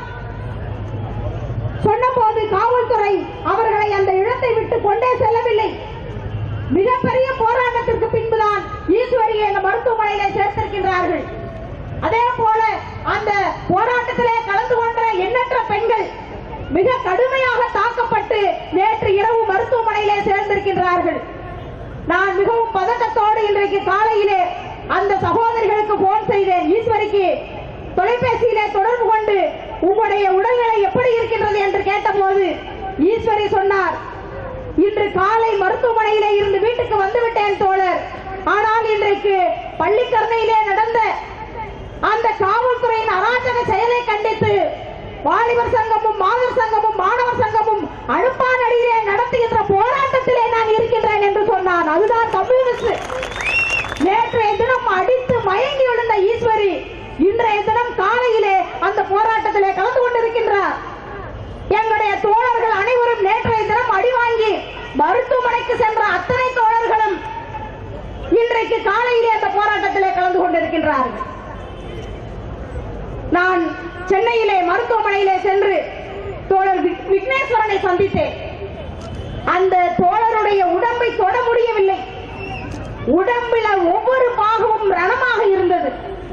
சொன்னபோது காவல்துறை அவர்களை அந்த இடத்தை விட்டு கொண்டே செல்லவில்லை மிகப்பெரிய போராட்டத்திற்கு பின்புதான் ஈஸ்வரியை எங்க மருத்துவமனையிலே சேர்த்திருக்கின்றார்கள் அதே போல அந்த போராட்டத்திலே கலந்து கொண்ட எண்ணற்ற பெண்கள் மிக கடுமையாக தாக்கப்பட்டு நேற்று இரவு மருத்துவமனையிலே சேர்ந்திருக்கின்றார்கள் நான் மிகவும் பதட்டத்தோடு இன்றைக்கு காலையிலே அந்த சகோதரிகளுக்கு போன் செய்தேன் ஈஸ்வரிக்கு தொலைபேசியிலே தொடர்பு கொண்டு உங்களுடைய உடல்நிலை எப்படி இருக்கின்றது என்று கேட்டபோது ஈஸ்வரி சொன்னார் இன்று காலை மருத்துவமனையிலே இருந்து வீட்டுக்கு வந்துவிட்டேன் தோழர் ஆனால் இன்றைக்கு பள்ளிக்கரணையிலே நடந்த அந்த காவல்துறையின் அராஜக செயலை கண்டித்து வாலிபர் சங்கமும் மாதர் சங்கமும் மாணவர் சங்கமும் அழுப்பான் அடியிலே நடத்துகின்ற போராட்டத்திலே நான் இருக்கின்றேன் என்று சொன்னான் அதுதான் கம்யூனிஸ்ட் நேற்றைய தினம் அடித்து மயங்கி விழுந்த ஈஸ்வரி இன்றைய தினம் காலையிலே அந்த போராட்டத்திலே கலந்து கொண்டிருக்கின்றார் எங்களுடைய தோழர்கள் அனைவரும் நேற்றைய தினம் அடி வாங்கி மருத்துவமனைக்கு சென்ற அத்தனை தோழர்களும் இன்றைக்கு காலையிலே அந்த போராட்டத்திலே கலந்து கொண்டிருக்கின்றார்கள் நான் சென்னையிலே மருத்துவமனையிலே சென்று தோழர் விக்- விக்னேஸ்வரனை சந்தித்தேன் அந்த தோழருடைய உடம்பை தொட முடியவில்லை உடம்பில ஒவ்வொரு பாகமும் ரணமாக இருந்தது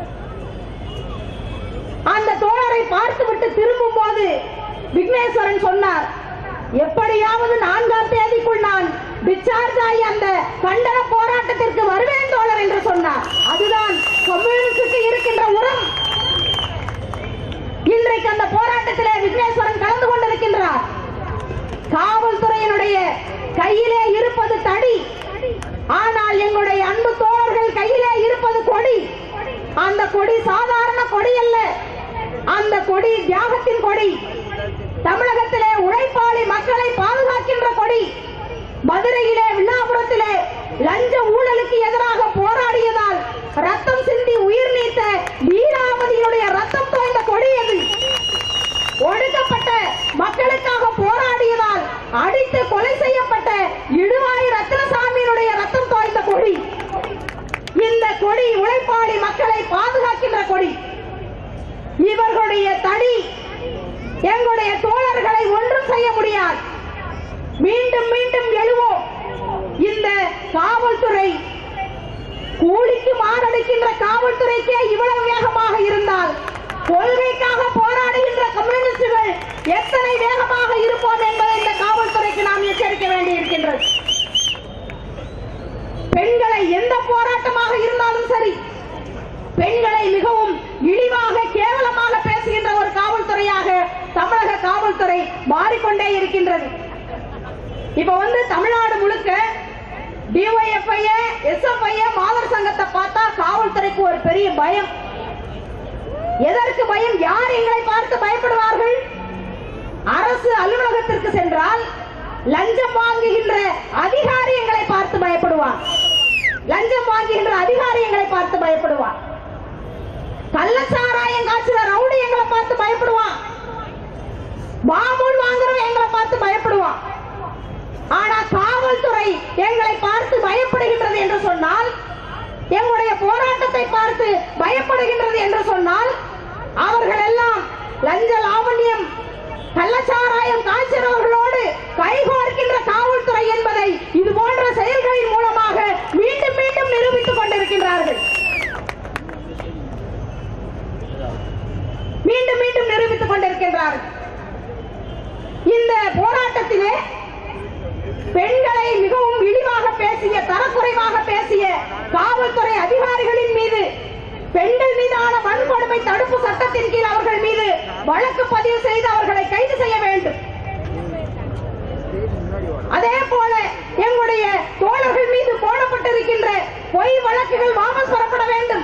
அந்த தோழரை பார்த்துவிட்டு திரும்பும் போது விக்னேஸ்வரன் சொன்னார் எப்படியாவது நான்காம் தேதிக்குள் நான் டிஸ்சார்ஜ் ஆகி அந்த கண்டன போராட்டத்திற்கு வருவேன் தோழர் என்று சொன்னார் அதுதான் கம்யூனிஸ்டுக்கு இருக்கின்ற உரம் இன்றைக்கு அந்த போராட்டத்திலே விக்னேஸ்வரன் கலந்து கொண்டிருக்கின்றார் காவல்துறையினுடைய கையிலே இருப்பது தடி ஆனால் எங்களுடைய அன்பு தோழர்கள் கையிலே இருப்பது கொடி அந்த கொடி சாதாரண கொடி அல்ல அந்த கொடி தியாகத்தின் கொடி தமிழகத்திலே உழைப்பாளி மக்களை பாதுகாக்கின்ற கொடி மதுரையிலே வில்லாபுரத்திலே லஞ்ச ஊழலுக்கு எதிராக போராடியதால் ரத்தம் சிந்தி உயிர் நீத்த வீராவதியினுடைய ரத்தம் தோய்ந்த கொடி அது ஒடுக்கப்பட்ட மக்களுக்காக போராடியதால் அடித்து கொலை செய்யப்பட்ட இடுவாய் ரத்னசாமியினுடைய ரத்தம் தோய்ந்த கொடி இந்த கொடி உழைப்பாளி மக்களை பாதுகாக்கின்ற கொடி இவர்களுடைய தடி எங்களுடைய தோழர்களை ஒன்றும் செய்ய முடியாது மீண்டும் மீண்டும் எழுவோம் இந்த காவல்துறை கூலிக்கு மாரடிக்கின்ற காவல்துறைக்கே இவ்வளவு வேகமாக இருந்தால் கொள்கைக்காக போராடுகின்ற கம்யூனிஸ்டுகள் எத்தனை வேகமாக இருப்போம் என்பதை இந்த காவல்துறைக்கு நாம் எச்சரிக்க வேண்டியிருக்கின்றது பெண்களை எந்த போராட்டமாக இருந்தாலும் சரி பெண்களை மிகவும் இழிவாக கேவலமாக பேசுகின்ற ஒரு காவல்துறையாக தமிழக காவல்துறை மாறிக்கொண்டே இருக்கின்றது இப்ப வந்து தமிழ்நாடு முழுக்க டிஒய்எஃப்ஐ எஸ்எஃப்ஐ மாதர் சங்கத்தை பார்த்தா காவல்துறைக்கு ஒரு பெரிய பயம் எதற்கு பயம் யார் எங்களை பார்த்து பயப்படுவார்கள் அரசு அலுவலகத்திற்கு சென்றால் லஞ்சம் வாங்குகின்ற அதிகாரி எங்களை பார்த்து பயப்படுவார் லஞ்சம் வாங்குகின்ற அதிகாரி எங்களை பார்த்து பயப்படுவார் கள்ளச்சாராயம் காய்ச்சல ரவுடி எங்களை பார்த்து பயப்படுவான் மாமூல் வாங்குறவன் எங்களை பார்த்து பயப்படுவான் ஆனா காவல்துறை எங்களை பார்த்து பயப்படுகின்றது என்று சொன்னால் எங்களுடைய போராட்டத்தை பார்த்து பயப்படுகின்றது என்று சொன்னால் அவர்கள் எல்லாம் லஞ்ச லாவண்யம் கள்ளச்சாராயம் காய்ச்சறவர்களோடு கைகோர்க்கின்ற காவல்துறை என்பதை இது போன்ற செயல்களின் மூலமாக மீண்டும் மீண்டும் நிரூபித்துக் கொண்டிருக்கின்றார்கள் மீண்டும் மீண்டும் நிரூபித்துக் கொண்டிருக்கின்றார்கள் இந்த போராட்டத்திலே பெண்களை மிகவும் இழிவாக பேசிய தரக்குறைவாக பேசிய காவல்துறை அதிகாரிகளின் மீது பெண்கள் மீதான வன்கொடுமை தடுப்பு சட்டத்தின் கீழ் அவர்கள் மீது வழக்கு பதிவு செய்து அவர்களை கைது செய்ய வேண்டும் அதே போல எங்களுடைய தோழர்கள் மீது போடப்பட்டிருக்கின்ற பொய் வழக்குகள் வாபஸ் பெறப்பட வேண்டும்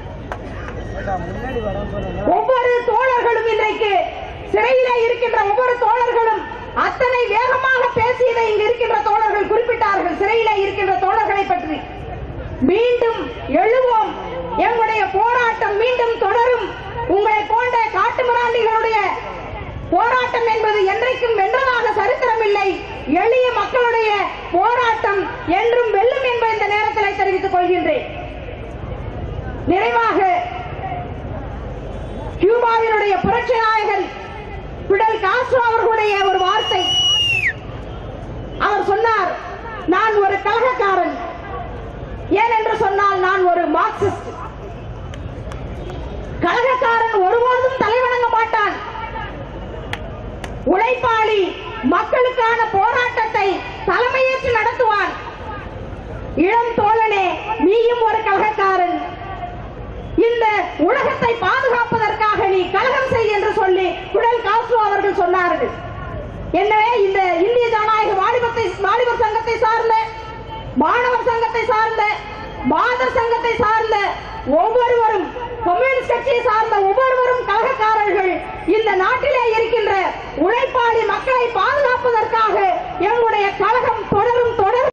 ஒவ்வொரு தோழர்களும் இன்றைக்கு சிறையிலே இருக்கின்ற ஒவ்வொரு தோழர்களும் அத்தனை வேகமாக பேசியதை இங்கு இருக்கின்ற தோழர்கள் குறிப்பிட்டார்கள் சிறையிலே இருக்கின்ற தோழர்களை பற்றி மீண்டும் எழுவோம் எங்களுடைய போராட்டம் மீண்டும் தொடரும் உங்களை போன்ற காட்டுமிராண்டிகளுடைய போராட்டம் என்பது என்றைக்கும் வென்றதாக சரித்திரம் இல்லை எளிய மக்களுடைய போராட்டம் என்றும் வெல்லும் என்பதை இந்த நேரத்தில் தெரிவித்துக் கொள்கின்றேன் நிறைவாக கியூபாவினுடைய புரட்சி நாயகன் பிடல் காஸ்ட்ரோ அவர்களுடைய ஒரு வார்த்தை அவர் சொன்னார் நான் ஒரு கலகக்காரன் ஏனென்று சொன்னால் நான் ஒரு மார்க்சிஸ்ட் கலகக்காரன் ஒருபோதும் தலைவணங்க மாட்டான் உழைப்பாளி மக்களுக்கான போராட்டத்தை தலைமையேற்று நடத்துவான் இளம் தோழனே நீயும் ஒரு கலகக்காரன் இந்த உலகத்தை பாதுகாப்பதற்காக நீ கலகம் செய் என்று சொல்லி குடல் காஸ்ட்ரோ அவர்கள் சொன்னார்கள் எனவே இந்த இந்திய ஜனநாயக வாலிபத்தை வாலிபர் சங்கத்தை சார்ந்த மாணவர் சங்கத்தை சார்ந்த மாதர் சங்கத்தை சார்ந்த ஒவ்வொருவரும் கம்யூனிஸ்ட் கட்சியை சார்ந்த ஒவ்வொருவரும் கழகக்காரர்கள் இந்த நாட்டிலே இருக்கின்ற உழைப்பாளி மக்களை பாதுகாப்பதற்காக எங்களுடைய கழகம் தொடரும் தொடர்